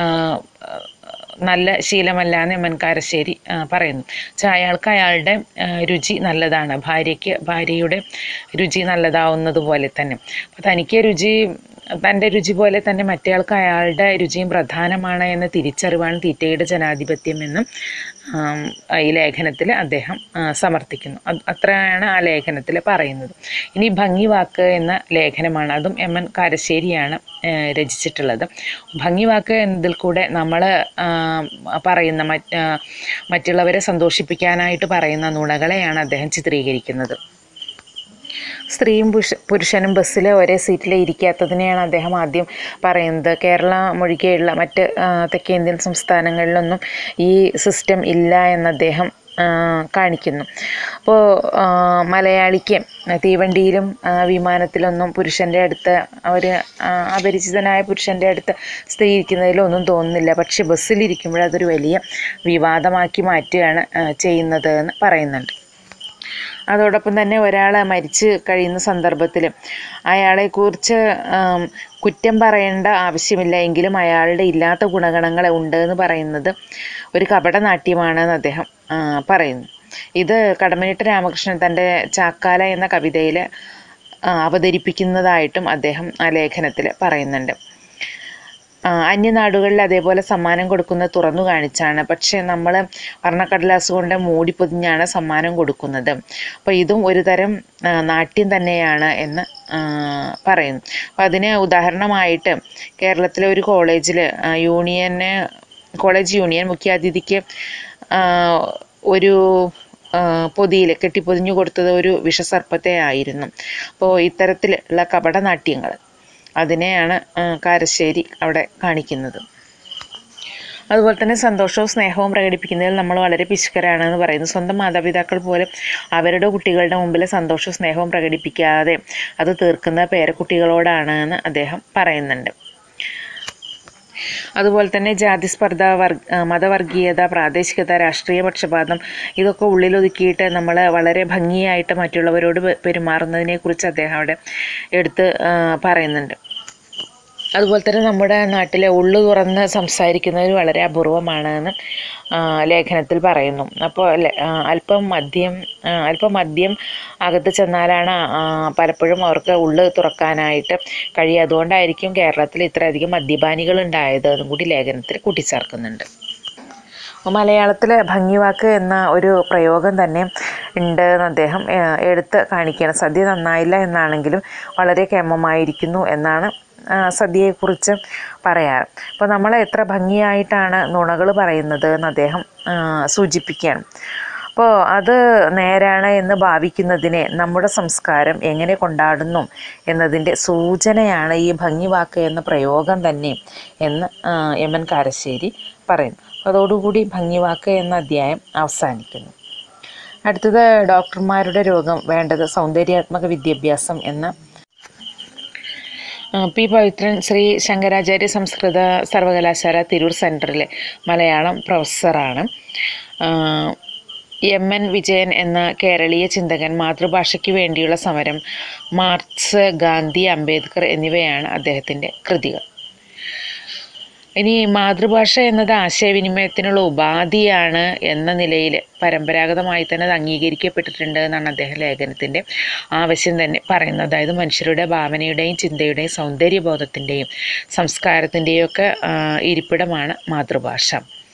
Speaker 1: നല്ല ശീലമല്ല എന്ന് എം എൻ കാരശ്ശേരി ആ, പറയുന്നു വെച്ചാൽ അയാൾക്ക് അയാളുടെ ആ, രുചി നല്ലതാണ് ഭാര്യയ്ക്ക് ഭാര്യയുടെ രുചി നല്ലതാവുന്നത് പോലെ തന്നെ അപ്പോൾ തനിക്ക് രുചി തൻ്റെ രുചി പോലെ തന്നെ മറ്റേയാൾക്ക് അയാളുടെ രുചിയും പ്രധാനമാണ് എന്ന തിരിച്ചറിവാണ് തീറ്റയുടെ ജനാധിപത്യം എന്നും ആം, ഈ ലേഖനത്തിൽ അദ്ദേഹം ആ, സമർത്ഥിക്കുന്നു അത് അത്രയാണ് ആ ലേഖനത്തിൽ പറയുന്നത് ഇനി ഭംഗി വാക്ക് എന്ന ലേഖനമാണ് അതും എം എൻ കാരശ്ശേരിയാണ് ആ, രചിച്ചിട്ടുള്ളത് ഭംഗി വാക്ക് എന്നതിൽ കൂടെ നമ്മൾ പറയുന്ന മറ്റ് ആ, മറ്റുള്ളവരെ സന്തോഷിപ്പിക്കാനായിട്ട് പറയുന്ന നുണകളെയാണ് അദ്ദേഹം ചിത്രീകരിക്കുന്നത് സ്ത്രീയും പുരുഷ പുരുഷനും ബസ്സിൽ ഒരേ സീറ്റിൽ ഇരിക്കാത്തതിനെയാണ് അദ്ദേഹം ആദ്യം പറയുന്നത് കേരളം ഒഴികെയുള്ള മറ്റ് ആ, തെക്കേന്ത്യൻ സംസ്ഥാനങ്ങളിലൊന്നും ഈ സിസ്റ്റം ഇല്ല എന്ന് അദ്ദേഹം ആ, കാണിക്കുന്നു അപ്പോൾ മലയാളിക്ക് തീവണ്ടിയിലും ആ, വിമാനത്തിലൊന്നും പുരുഷൻ്റെ അടുത്ത് അവർ അപരിചിതനായ പുരുഷൻ്റെ അടുത്ത് സ്ത്രീ ഇരിക്കുന്നതിലൊന്നും തോന്നുന്നില്ല പക്ഷെ ബസ്സിലിരിക്കുമ്പോൾ അതൊരു വലിയ വിവാദമാക്കി മാറ്റുകയാണ് ആ, ചെയ്യുന്നത് എന്ന് പറയുന്നുണ്ട് അതോടൊപ്പം തന്നെ ഒരാൾ മരിച്ചു കഴിയുന്ന സന്ദർഭത്തിൽ അയാളെക്കുറിച്ച് ആം, കുറ്റം പറയേണ്ട ആവശ്യമില്ല എങ്കിലും അയാളുടെ ഇല്ലാത്ത ഗുണഗണങ്ങൾ ഉണ്ട് എന്ന് പറയുന്നത് ഒരു കപടനാട്യമാണെന്ന് അദ്ദേഹം ആ, പറയുന്നു ഇത് കടമ്മനിട്ട രാമകൃഷ്ണൻ തൻ്റെ ചാക്കാല എന്ന കവിതയിൽ അവതരിപ്പിക്കുന്നതായിട്ടും അദ്ദേഹം ആ ലേഖനത്തിൽ പറയുന്നുണ്ട് ആ, അന്യനാടുകളിൽ അതേപോലെ സമ്മാനം കൊടുക്കുന്നത് തുറന്നു കാണിച്ചാണ് പക്ഷേ നമ്മൾ വർണ്ണക്കടലാസ് കൊണ്ട് മൂടി പൊതിഞ്ഞാണ് സമ്മാനം കൊടുക്കുന്നത് അപ്പോൾ ഇതും ഒരു തരം ആ, നാട്യം തന്നെയാണ് എന്ന് ആ, പറയുന്നു അപ്പോൾ അതിന് ഉദാഹരണമായിട്ട് കേരളത്തിലെ ഒരു കോളേജിൽ യൂണിയന് കോളേജ് യൂണിയൻ മുഖ്യാതിഥിക്ക് ആ, ഒരു പൊതിയിൽ കെട്ടിപ്പൊതിഞ്ഞു കൊടുത്തത് ഒരു വിഷസർപ്പത്തെ ആയിരുന്നു അപ്പോൾ ഇത്തരത്തിലുള്ള കപടനാട്യങ്ങൾ അതിനെയാണ് ആ, കാരശ്ശേരി അവിടെ കാണിക്കുന്നത് അതുപോലെ തന്നെ സന്തോഷവും സ്നേഹവും പ്രകടിപ്പിക്കുന്നതിൽ നമ്മൾ വളരെ പിശുക്കരാണെന്ന് പറയുന്നു സ്വന്തം മാതാപിതാക്കൾ പോലും അവരുടെ കുട്ടികളുടെ മുമ്പിൽ സന്തോഷവും സ്നേഹവും പ്രകടിപ്പിക്കാതെ അത് തീർക്കുന്ന പേരക്കുട്ടികളോടാണ് എന്ന് അദ്ദേഹം പറയുന്നുണ്ട് അതുപോലെ തന്നെ ജാതിസ്പർദ്ധ വർ മതവർഗീയത പ്രാദേശികത രാഷ്ട്രീയ പക്ഷപാതം ഇതൊക്കെ ഉള്ളിലൊതുക്കിയിട്ട് നമ്മൾ വളരെ ഭംഗിയായിട്ട് മറ്റുള്ളവരോട് പെ- പെരുമാറുന്നതിനെക്കുറിച്ച് അദ്ദേഹം അവിടെ എടുത്ത് ആ, പറയുന്നുണ്ട് അതുപോലെ തന്നെ നമ്മുടെ നാട്ടിലെ ഉള്ളു തുറന്ന് സംസാരിക്കുന്നവർ വളരെ അപൂർവമാണ് എന്ന് ആ, ലേഖനത്തിൽ പറയുന്നു അപ്പോൾ ലെ- ആ, അല്പം മദ്യം ആ, അല്പം മദ്യം അകത്ത് ചെന്നാലാണ് ആ, പലപ്പോഴും അവർക്ക് ഉള്ളു തുറക്കാനായിട്ട് കഴിയുക അതുകൊണ്ടായിരിക്കും കേരളത്തിൽ ഇത്രയധികം മദ്യപാനികൾ ഉണ്ടായത് എന്നും കൂടി ലേഖനത്തിൽ കൂട്ടിച്ചേർക്കുന്നുണ്ട് മലയാളത്തിലെ ഭംഗിവാക്ക് എന്ന ഒരു പ്രയോഗം തന്നെ ഉണ്ട് എന്ന് അദ്ദേഹം ഏഹ്, എടുത്ത് കാണിക്കുകയാണ് സദ്യ നന്നായില്ല എന്നാണെങ്കിലും വളരെ കേമമായിരിക്കുന്നു എന്നാണ് ആ, സദ്യയെക്കുറിച്ച് പറയാറ് അപ്പോൾ നമ്മൾ എത്ര ഭംഗിയായിട്ടാണ് നുണകൾ പറയുന്നത് എന്ന് അദ്ദേഹം ആ, സൂചിപ്പിക്കുകയാണ് അപ്പോൾ അത് നേരാണ് എന്ന് ഭാവിക്കുന്നതിനെ നമ്മുടെ സംസ്കാരം എങ്ങനെ കൊണ്ടാടുന്നു എന്നതിൻ്റെ സൂചനയാണ് ഈ ഭംഗിവാക്ക് എന്ന പ്രയോഗം തന്നെ എന്ന് ആ, എം എൻ കാരശ്ശേരി പറയുന്നു അതോടുകൂടി ഭംഗിവാക്ക് എന്ന അധ്യായം അവസാനിക്കുന്നു അടുത്തത് ഡോക്ടർമാരുടെ രോഗം വേണ്ടത് സൗന്ദര്യാത്മക വിദ്യാഭ്യാസം എന്ന ആ, പി പവിത്രൻ ശ്രീ ശങ്കരാചാര്യ സംസ്കൃത സർവകലാശാല തിരൂർ സെൻറ്ററിലെ മലയാളം പ്രൊഫസറാണ് ആ, എം എൻ വിജയൻ എന്ന കേരളീയ ചിന്തകൻ മാതൃഭാഷയ്ക്ക് വേണ്ടിയുള്ള സമരം മാർക്സ് ഗാന്ധി അംബേദ്കർ എന്നിവയാണ് അദ്ദേഹത്തിൻ്റെ കൃതികൾ ഇനി മാതൃഭാഷ എന്നത് ആശയവിനിമയത്തിനുള്ള ഉപാധിയാണ് എന്ന നിലയിൽ പരമ്പരാഗതമായി തന്നെ അത് അംഗീകരിക്കപ്പെട്ടിട്ടുണ്ട് എന്നാണ് അദ്ദേഹം ലേഖനത്തിൻ്റെ ആവശ്യം തന്നെ പറയുന്നത് അതായത് മനുഷ്യരുടെ ഭാവനയുടെയും ചിന്തയുടെയും സൗന്ദര്യബോധത്തിൻ്റെയും സംസ്കാരത്തിൻ്റെയും ഒക്കെ ആ, ഇരിപ്പിടമാണ് മാതൃഭാഷ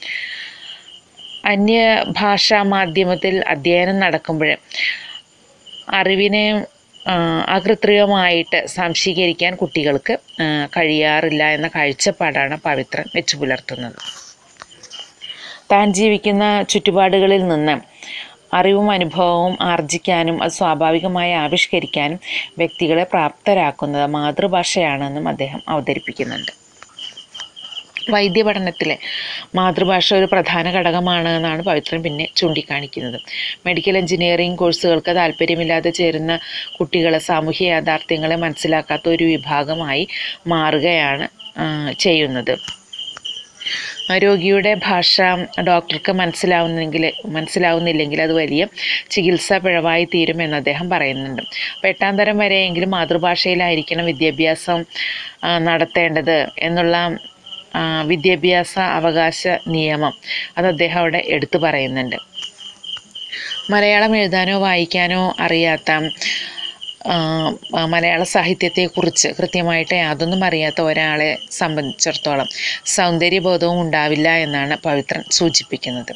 Speaker 1: അന്യഭാഷാ മാധ്യമത്തിൽ അധ്യയനം നടക്കുമ്പോൾ അറിവിനെ ആ, അകൃത്രിമമായിട്ട് സംശീകരിക്കാൻ കുട്ടികൾക്ക് ആ, കഴിയാറില്ല എന്ന കാഴ്ചപ്പാടാണ് പവിത്രൻ വെച്ചു പുലർത്തുന്നത് താൻ ജീവിക്കുന്ന ചുറ്റുപാടുകളിൽ നിന്ന് അറിവും അനുഭവവും ആർജിക്കാനും അത് സ്വാഭാവികമായി ആവിഷ്കരിക്കാനും വ്യക്തികളെ പ്രാപ്തരാക്കുന്നത് മാതൃഭാഷയാണെന്നും അദ്ദേഹം അവതരിപ്പിക്കുന്നുണ്ട് വൈദ്യപഠനത്തിലെ മാതൃഭാഷ ഒരു പ്രധാന ഘടകമാണ് എന്നാണ് പവിത്രൻ പിന്നെ ചൂണ്ടിക്കാണിക്കുന്നത് മെഡിക്കൽ എഞ്ചിനീയറിംഗ് കോഴ്സുകൾക്ക് താല്പര്യമില്ലാതെ ചേരുന്ന കുട്ടികളെ സാമൂഹ്യ യാഥാർത്ഥ്യങ്ങളെ മനസ്സിലാക്കാത്ത ഒരു വിഭാഗമായി മാറുകയാണ് ആ, ചെയ്യുന്നത് രോഗിയുടെ ഭാഷ ഡോക്ടർക്ക് മനസ്സിലാവുന്നെങ്കിൽ മനസ്സിലാവുന്നില്ലെങ്കിൽ അത് വലിയ ചികിത്സാ പിഴവായി തീരുമെന്ന് അദ്ദേഹം പറയുന്നുണ്ട് അപ്പോൾ എട്ടാം തരം വരെയെങ്കിലും മാതൃഭാഷയിലായിരിക്കണം വിദ്യാഭ്യാസം ആ, നടത്തേണ്ടത് എന്നുള്ള ആ, വിദ്യാഭ്യാസ അവകാശ നിയമം അത് അദ്ദേഹം അവിടെ എടുത്തു പറയുന്നുണ്ട് മലയാളം എഴുതാനോ വായിക്കാനോ അറിയാത്ത ആ, ആ, മലയാള സാഹിത്യത്തെക്കുറിച്ച് കൃത്യമായിട്ട് യാതൊന്നും അറിയാത്ത ഒരാളെ സംബന്ധിച്ചിടത്തോളം സൗന്ദര്യബോധവും ഉണ്ടാവില്ല എന്നാണ് പവിത്രൻ സൂചിപ്പിക്കുന്നത്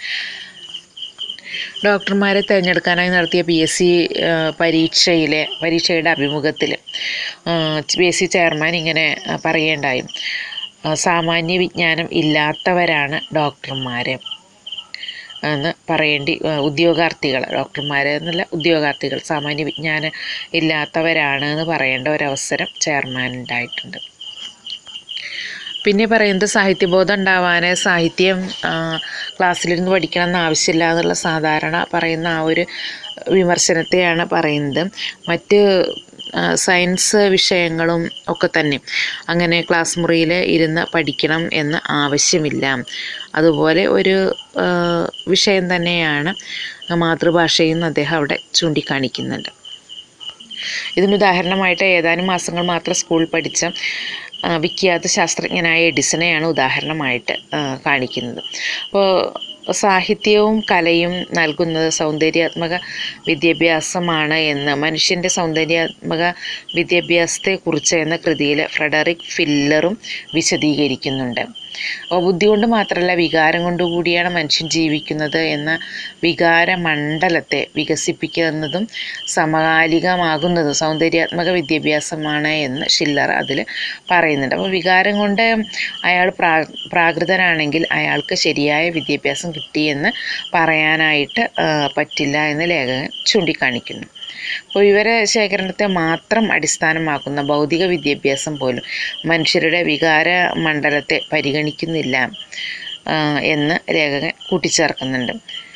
Speaker 1: ഡോക്ടർമാരെ തിരഞ്ഞെടുക്കാനായി നടത്തിയ പി എസ് സി പരീക്ഷയിലെ പരീക്ഷയുടെ അഭിമുഖത്തിൽ പി എസ് സി ചെയർമാൻ ഇങ്ങനെ ആ, പറയുകയുണ്ടായി ആ, സാമാന്യ വിജ്ഞാനം ഇല്ലാത്തവരാണ് ഡോക്ടർമാർ എന്ന് പറയേണ്ടി ആ, ഉദ്യോഗാർത്ഥികൾ ഡോക്ടർമാർ എന്നല്ല ഉദ്യോഗാർത്ഥികൾ സാമാന്യ വിജ്ഞാനം ഇല്ലാത്തവരാണ് എന്ന് പറയേണ്ട ഒരവസരം ചെയർമാൻ ഉണ്ടായിട്ടുണ്ട് പിന്നെ പറയുന്നത് സാഹിത്യബോധം ഉണ്ടാവാൻ സാഹിത്യം ആ, ക്ലാസ്സിലിരുന്ന് പഠിക്കണം എന്ന് ആവശ്യമില്ല എന്നുള്ള സാധാരണ പറയുന്ന ആ ഒരു വിമർശനത്തെയാണ് പറയുന്നത് മറ്റ് ആ, സയൻസ് വിഷയങ്ങളും ഒക്കെ തന്നെ അങ്ങനെ ക്ലാസ് മുറിയിൽ ഇരുന്ന് പഠിക്കണം എന്ന് ആവശ്യമില്ല അതുപോലെ ഒരു ആ, വിഷയം തന്നെയാണ് മാതൃഭാഷയെന്ന് അദ്ദേഹം അവിടെ ചൂണ്ടിക്കാണിക്കുന്നുണ്ട് ഇതിന് ഉദാഹരണമായിട്ട് ഏതാനും മാസങ്ങൾ മാത്രം സ്കൂളിൽ പഠിച്ച ആ, വിഖ്യാത ശാസ്ത്രജ്ഞനായ എഡിസനെയാണ് ഉദാഹരണമായിട്ട് ആ, കാണിക്കുന്നത് അപ്പോൾ സാഹിത്യവും കലയും നൽകുന്നത് സൗന്ദര്യാത്മക വിദ്യാഭ്യാസമാണ് എന്ന് മനുഷ്യൻ്റെ സൗന്ദര്യാത്മക വിദ്യാഭ്യാസത്തെക്കുറിച്ച് എന്ന കൃതിയിൽ ഫ്രെഡറിക് ഫില്ലറും വിശദീകരിക്കുന്നുണ്ട് അപ്പോൾ ബുദ്ധി കൊണ്ട് മാത്രമല്ല വികാരം കൊണ്ട് കൂടിയാണ് മനുഷ്യൻ ജീവിക്കുന്നത് എന്ന വികാരമണ്ഡലത്തെ വികസിപ്പിക്കുന്നതും സമകാലികമാകുന്നതും സൗന്ദര്യാത്മക വിദ്യാഭ്യാസമാണ് എന്ന് ഷില്ലർ അതിൽ പറയുന്നുണ്ട് അപ്പോൾ വികാരം കൊണ്ട് അയാൾ പ്രാ പ്രാകൃതനാണെങ്കിൽ അയാൾക്ക് ശരിയായ വിദ്യാഭ്യാസം കിട്ടിയെന്ന് പറയാനായിട്ട് ആ, പറ്റില്ല എന്ന് ലേഖകൻ ചൂണ്ടിക്കാണിക്കുന്നു അപ്പോൾ വിവര ശേഖരണത്തെ മാത്രം അടിസ്ഥാനമാക്കുന്ന ഭൗതിക വിദ്യാഭ്യാസം പോലും മനുഷ്യരുടെ വികാര മണ്ഡലത്തെ പരിഗണിക്കുന്നില്ല ആ, എന്ന് ലേഖകൻ കൂട്ടിച്ചേർക്കുന്നുണ്ട്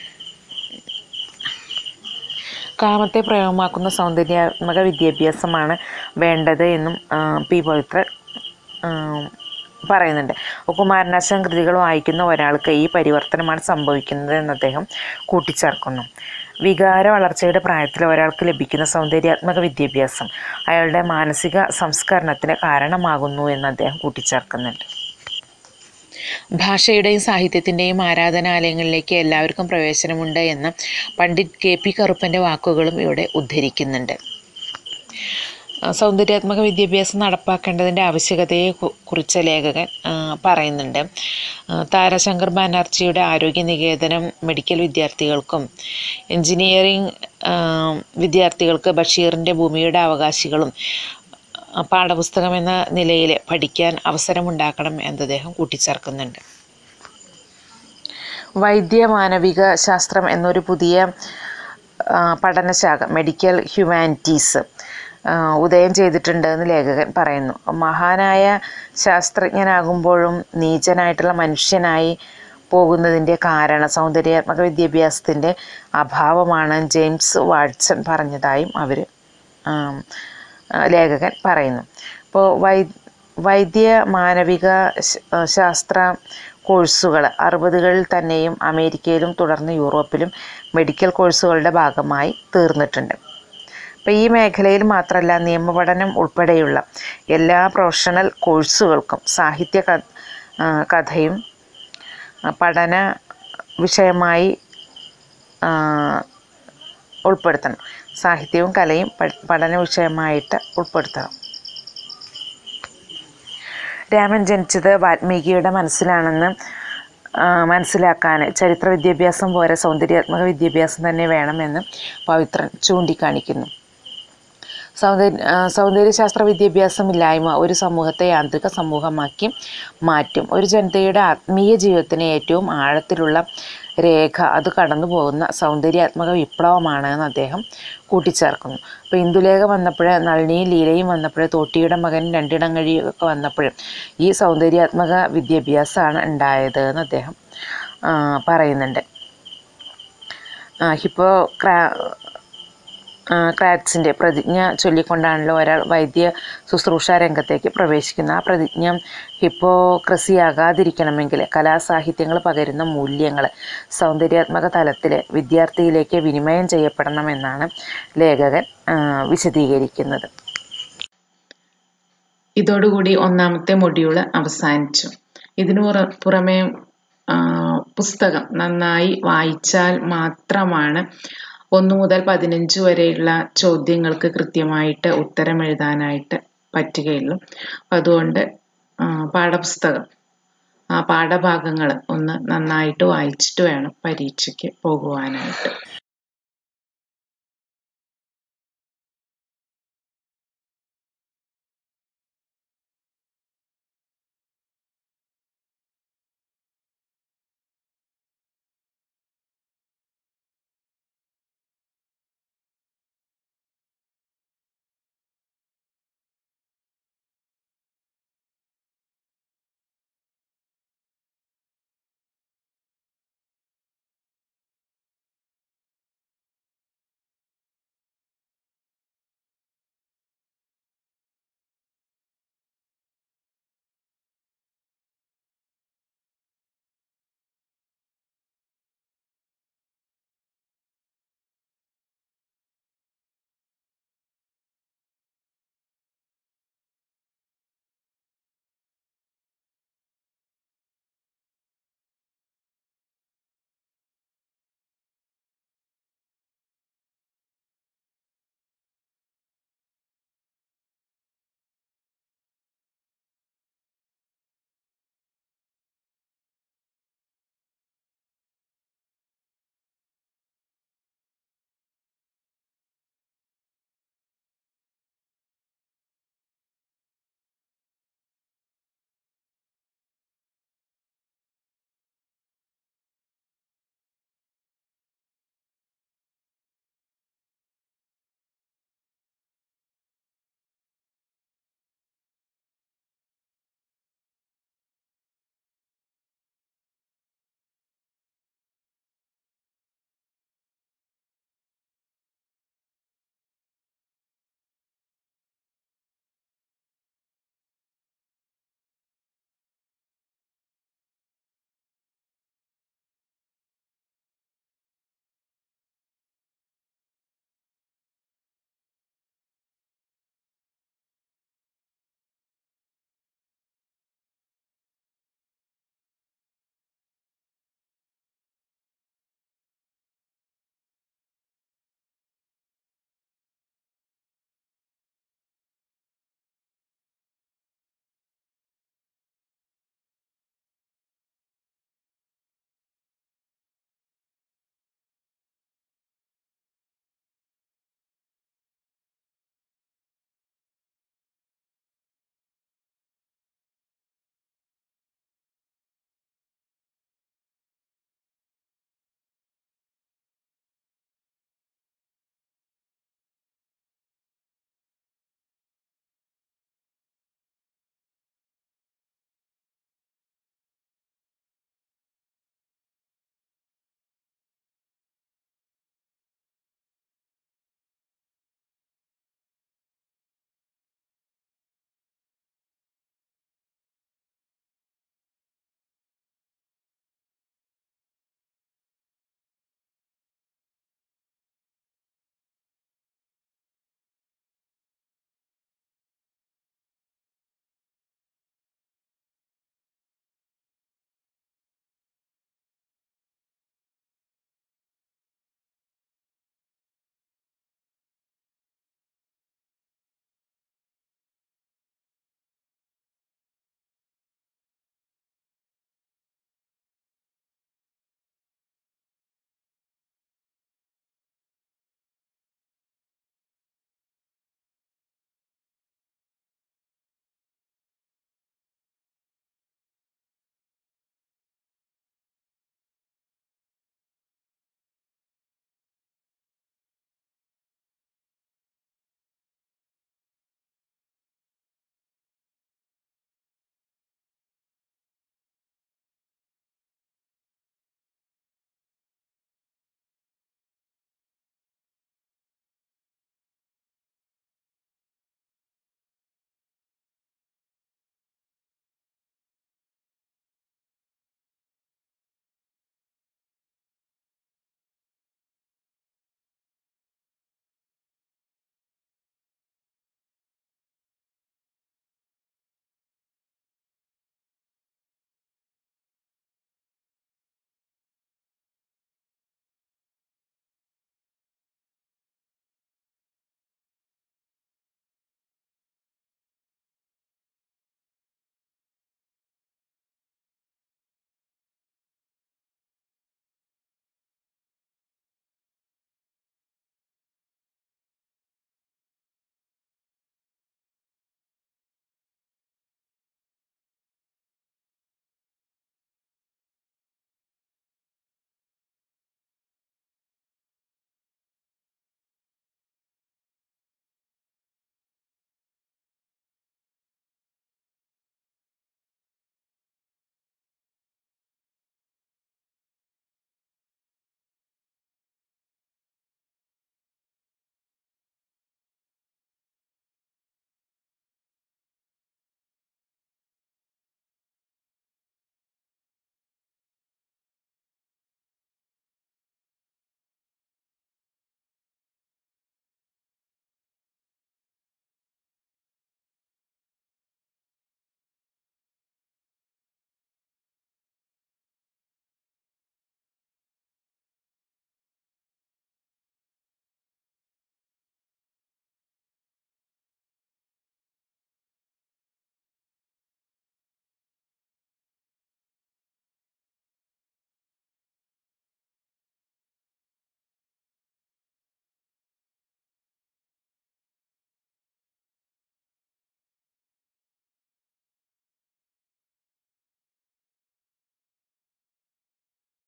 Speaker 1: കാമത്തെ പ്രയോഗമാക്കുന്ന സൗന്ദര്യാത്മക വിദ്യാഭ്യാസമാണ് വേണ്ടത് എന്നും ആ, പി പവിത്രൻ ആ, പറയുന്നുണ്ട് അപ്പോൾ കുമാരനാശൻ കൃതികൾ വായിക്കുന്ന ഒരാൾക്ക് ഈ പരിവർത്തനമാണ് സംഭവിക്കുന്നത് എന്ന് അദ്ദേഹം കൂട്ടിച്ചേർക്കുന്നു വികാര വളർച്ചയുടെ പ്രായത്തിൽ ഒരാൾക്ക് ലഭിക്കുന്ന സൗന്ദര്യാത്മക വിദ്യാഭ്യാസം അയാളുടെ മാനസിക സംസ്കരണത്തിന് കാരണമാകുന്നു എന്ന് അദ്ദേഹം കൂട്ടിച്ചേർക്കുന്നുണ്ട് ഭാഷയുടെയും സാഹിത്യത്തിൻ്റെയും ആരാധനാലയങ്ങളിലേക്ക് എല്ലാവർക്കും പ്രവേശനമുണ്ട് എന്ന് പണ്ഡിറ്റ് കെ പി കറുപ്പൻ്റെ വാക്കുകളും ഇവിടെ ഉദ്ധരിക്കുന്നുണ്ട് ആ, സൗന്ദര്യാത്മക വിദ്യാഭ്യാസം നടപ്പാക്കേണ്ടതിൻ്റെ ആവശ്യകതയെ കു- കുറിച്ച് ലേഖകൻ ആ, പറയുന്നുണ്ട് ആ, താരാശങ്കർ ബാനർജിയുടെ ആരോഗ്യ നികേതനം മെഡിക്കൽ വിദ്യാർത്ഥികൾക്കും എഞ്ചിനീയറിംഗ് ആ, വിദ്യാർത്ഥികൾക്ക് ബഷീറിൻ്റെ ഭൂമിയുടെ അവകാശികളും ആ, പാഠപുസ്തകം എന്ന നിലയിൽ പഠിക്കാൻ അവസരമുണ്ടാക്കണം എന്ന് അദ്ദേഹം കൂട്ടിച്ചേർക്കുന്നുണ്ട് വൈദ്യ മാനവിക ശാസ്ത്രം എന്നൊരു പുതിയ ആ, പഠനശാഖ മെഡിക്കൽ ഹ്യൂമാനിറ്റീസ് ആ, ഉദയം ചെയ്തിട്ടുണ്ട് എന്ന് ലേഖകൻ പറയുന്നു മഹാനായ ശാസ്ത്രജ്ഞനാകുമ്പോഴും നീചനായിട്ടുള്ള മനുഷ്യനായി പോകുന്നതിൻ്റെ കാരണം സൗന്ദര്യാത്മക വിദ്യാഭ്യാസത്തിൻ്റെ അഭാവമാണ് ജെയിംസ് വാട്സൺ പറഞ്ഞതായും അവർ ലേഖകൻ പറയുന്നു ഇപ്പോൾ വൈ വൈദ്യ മാനവിക ശ- ആ, ശാസ്ത്ര കോഴ്സുകൾ അറുപതുകളിൽ തന്നെയും അമേരിക്കയിലും തുടർന്ന് യൂറോപ്പിലും മെഡിക്കൽ കോഴ്സുകളുടെ ഭാഗമായി തീർന്നിട്ടുണ്ട് അപ്പോൾ ഈ മേഖലയിൽ മാത്രമല്ല നിയമപഠനം ഉൾപ്പെടെയുള്ള എല്ലാ പ്രൊഫഷണൽ കോഴ്സുകൾക്കും സാഹിത്യ ക- ആ, കഥയും ആ, പഠന വിഷയമായി ആ, ഉൾപ്പെടുത്തണം സാഹിത്യവും കലയും പഠ- പഠന വിഷയമായിട്ട് ഉൾപ്പെടുത്തണം രാമൻ ജനിച്ചത് വാൽമീകിയുടെ മനസ്സിലാണെന്ന് ആ, മനസ്സിലാക്കാൻ ചരിത്ര വിദ്യാഭ്യാസം പോരെ സൗന്ദര്യാത്മക വിദ്യാഭ്യാസം തന്നെ വേണമെന്ന് പവിത്രൻ ചൂണ്ടിക്കാണിക്കുന്നു സൗന്ദര്യ ആ, സൗന്ദര്യശാസ്ത്ര വിദ്യാഭ്യാസമില്ലായ്മ ഒരു സമൂഹത്തെ യാന്ത്രിക സമൂഹമാക്കി മാറ്റും ഒരു ജനതയുടെ ആത്മീയ ജീവിതത്തിന് ഏറ്റവും ആഴത്തിലുള്ള രേഖ അത് കടന്നു പോകുന്ന സൗന്ദര്യാത്മക വിപ്ലവമാണ് എന്ന് അദ്ദേഹം കൂട്ടിച്ചേർക്കുന്നു അപ്പോൾ ഇന്ദുലേഖ വന്നപ്പോഴേ നളിനിയും ലീലയും വന്നപ്പോഴേ തോട്ടിയുടെ മകൻ രണ്ടിടം കഴിയൊക്കെ വന്നപ്പോഴും ഈ സൗന്ദര്യാത്മക വിദ്യാഭ്യാസമാണ് ഉണ്ടായത് എന്ന് അദ്ദേഹം ആ, പറയുന്നുണ്ട് ഹിപ്പോ ക്രാ ക്രാറ്റ്സിൻ്റെ പ്രതിജ്ഞ ചൊല്ലിക്കൊണ്ടാണല്ലോ ഒരാൾ വൈദ്യ ശുശ്രൂഷ രംഗത്തേക്ക് പ്രവേശിക്കുന്ന ആ പ്രതിജ്ഞ ഹിപ്പോക്രസിയാകാതിരിക്കണമെങ്കിൽ കലാസാഹിത്യങ്ങൾ പകരുന്ന മൂല്യങ്ങൾ സൗന്ദര്യാത്മക തലത്തിൽ വിദ്യാർത്ഥിയിലേക്ക് വിനിമയം ചെയ്യപ്പെടണമെന്നാണ് ലേഖകൻ ആ, വിശദീകരിക്കുന്നത് ഇതോടുകൂടി ഒന്നാമത്തെ മൊഡ്യൂള് അവസാനിച്ചു ഇതിനു പുറ- പുറമെ ആ, പുസ്തകം നന്നായി വായിച്ചാൽ മാത്രമാണ് ഒന്ന് മുതൽ പതിനഞ്ച് വരെയുള്ള ചോദ്യങ്ങൾക്ക് കൃത്യമായിട്ട് ഉത്തരം എഴുതാനായിട്ട് പറ്റുകയുള്ളൂ അതുകൊണ്ട് ആ, പാഠപുസ്തകം ആ പാഠഭാഗങ്ങൾ ഒന്ന് നന്നായിട്ട് വായിച്ചിട്ട് വേണം പരീക്ഷയ്ക്ക് പോകുവാനായിട്ട്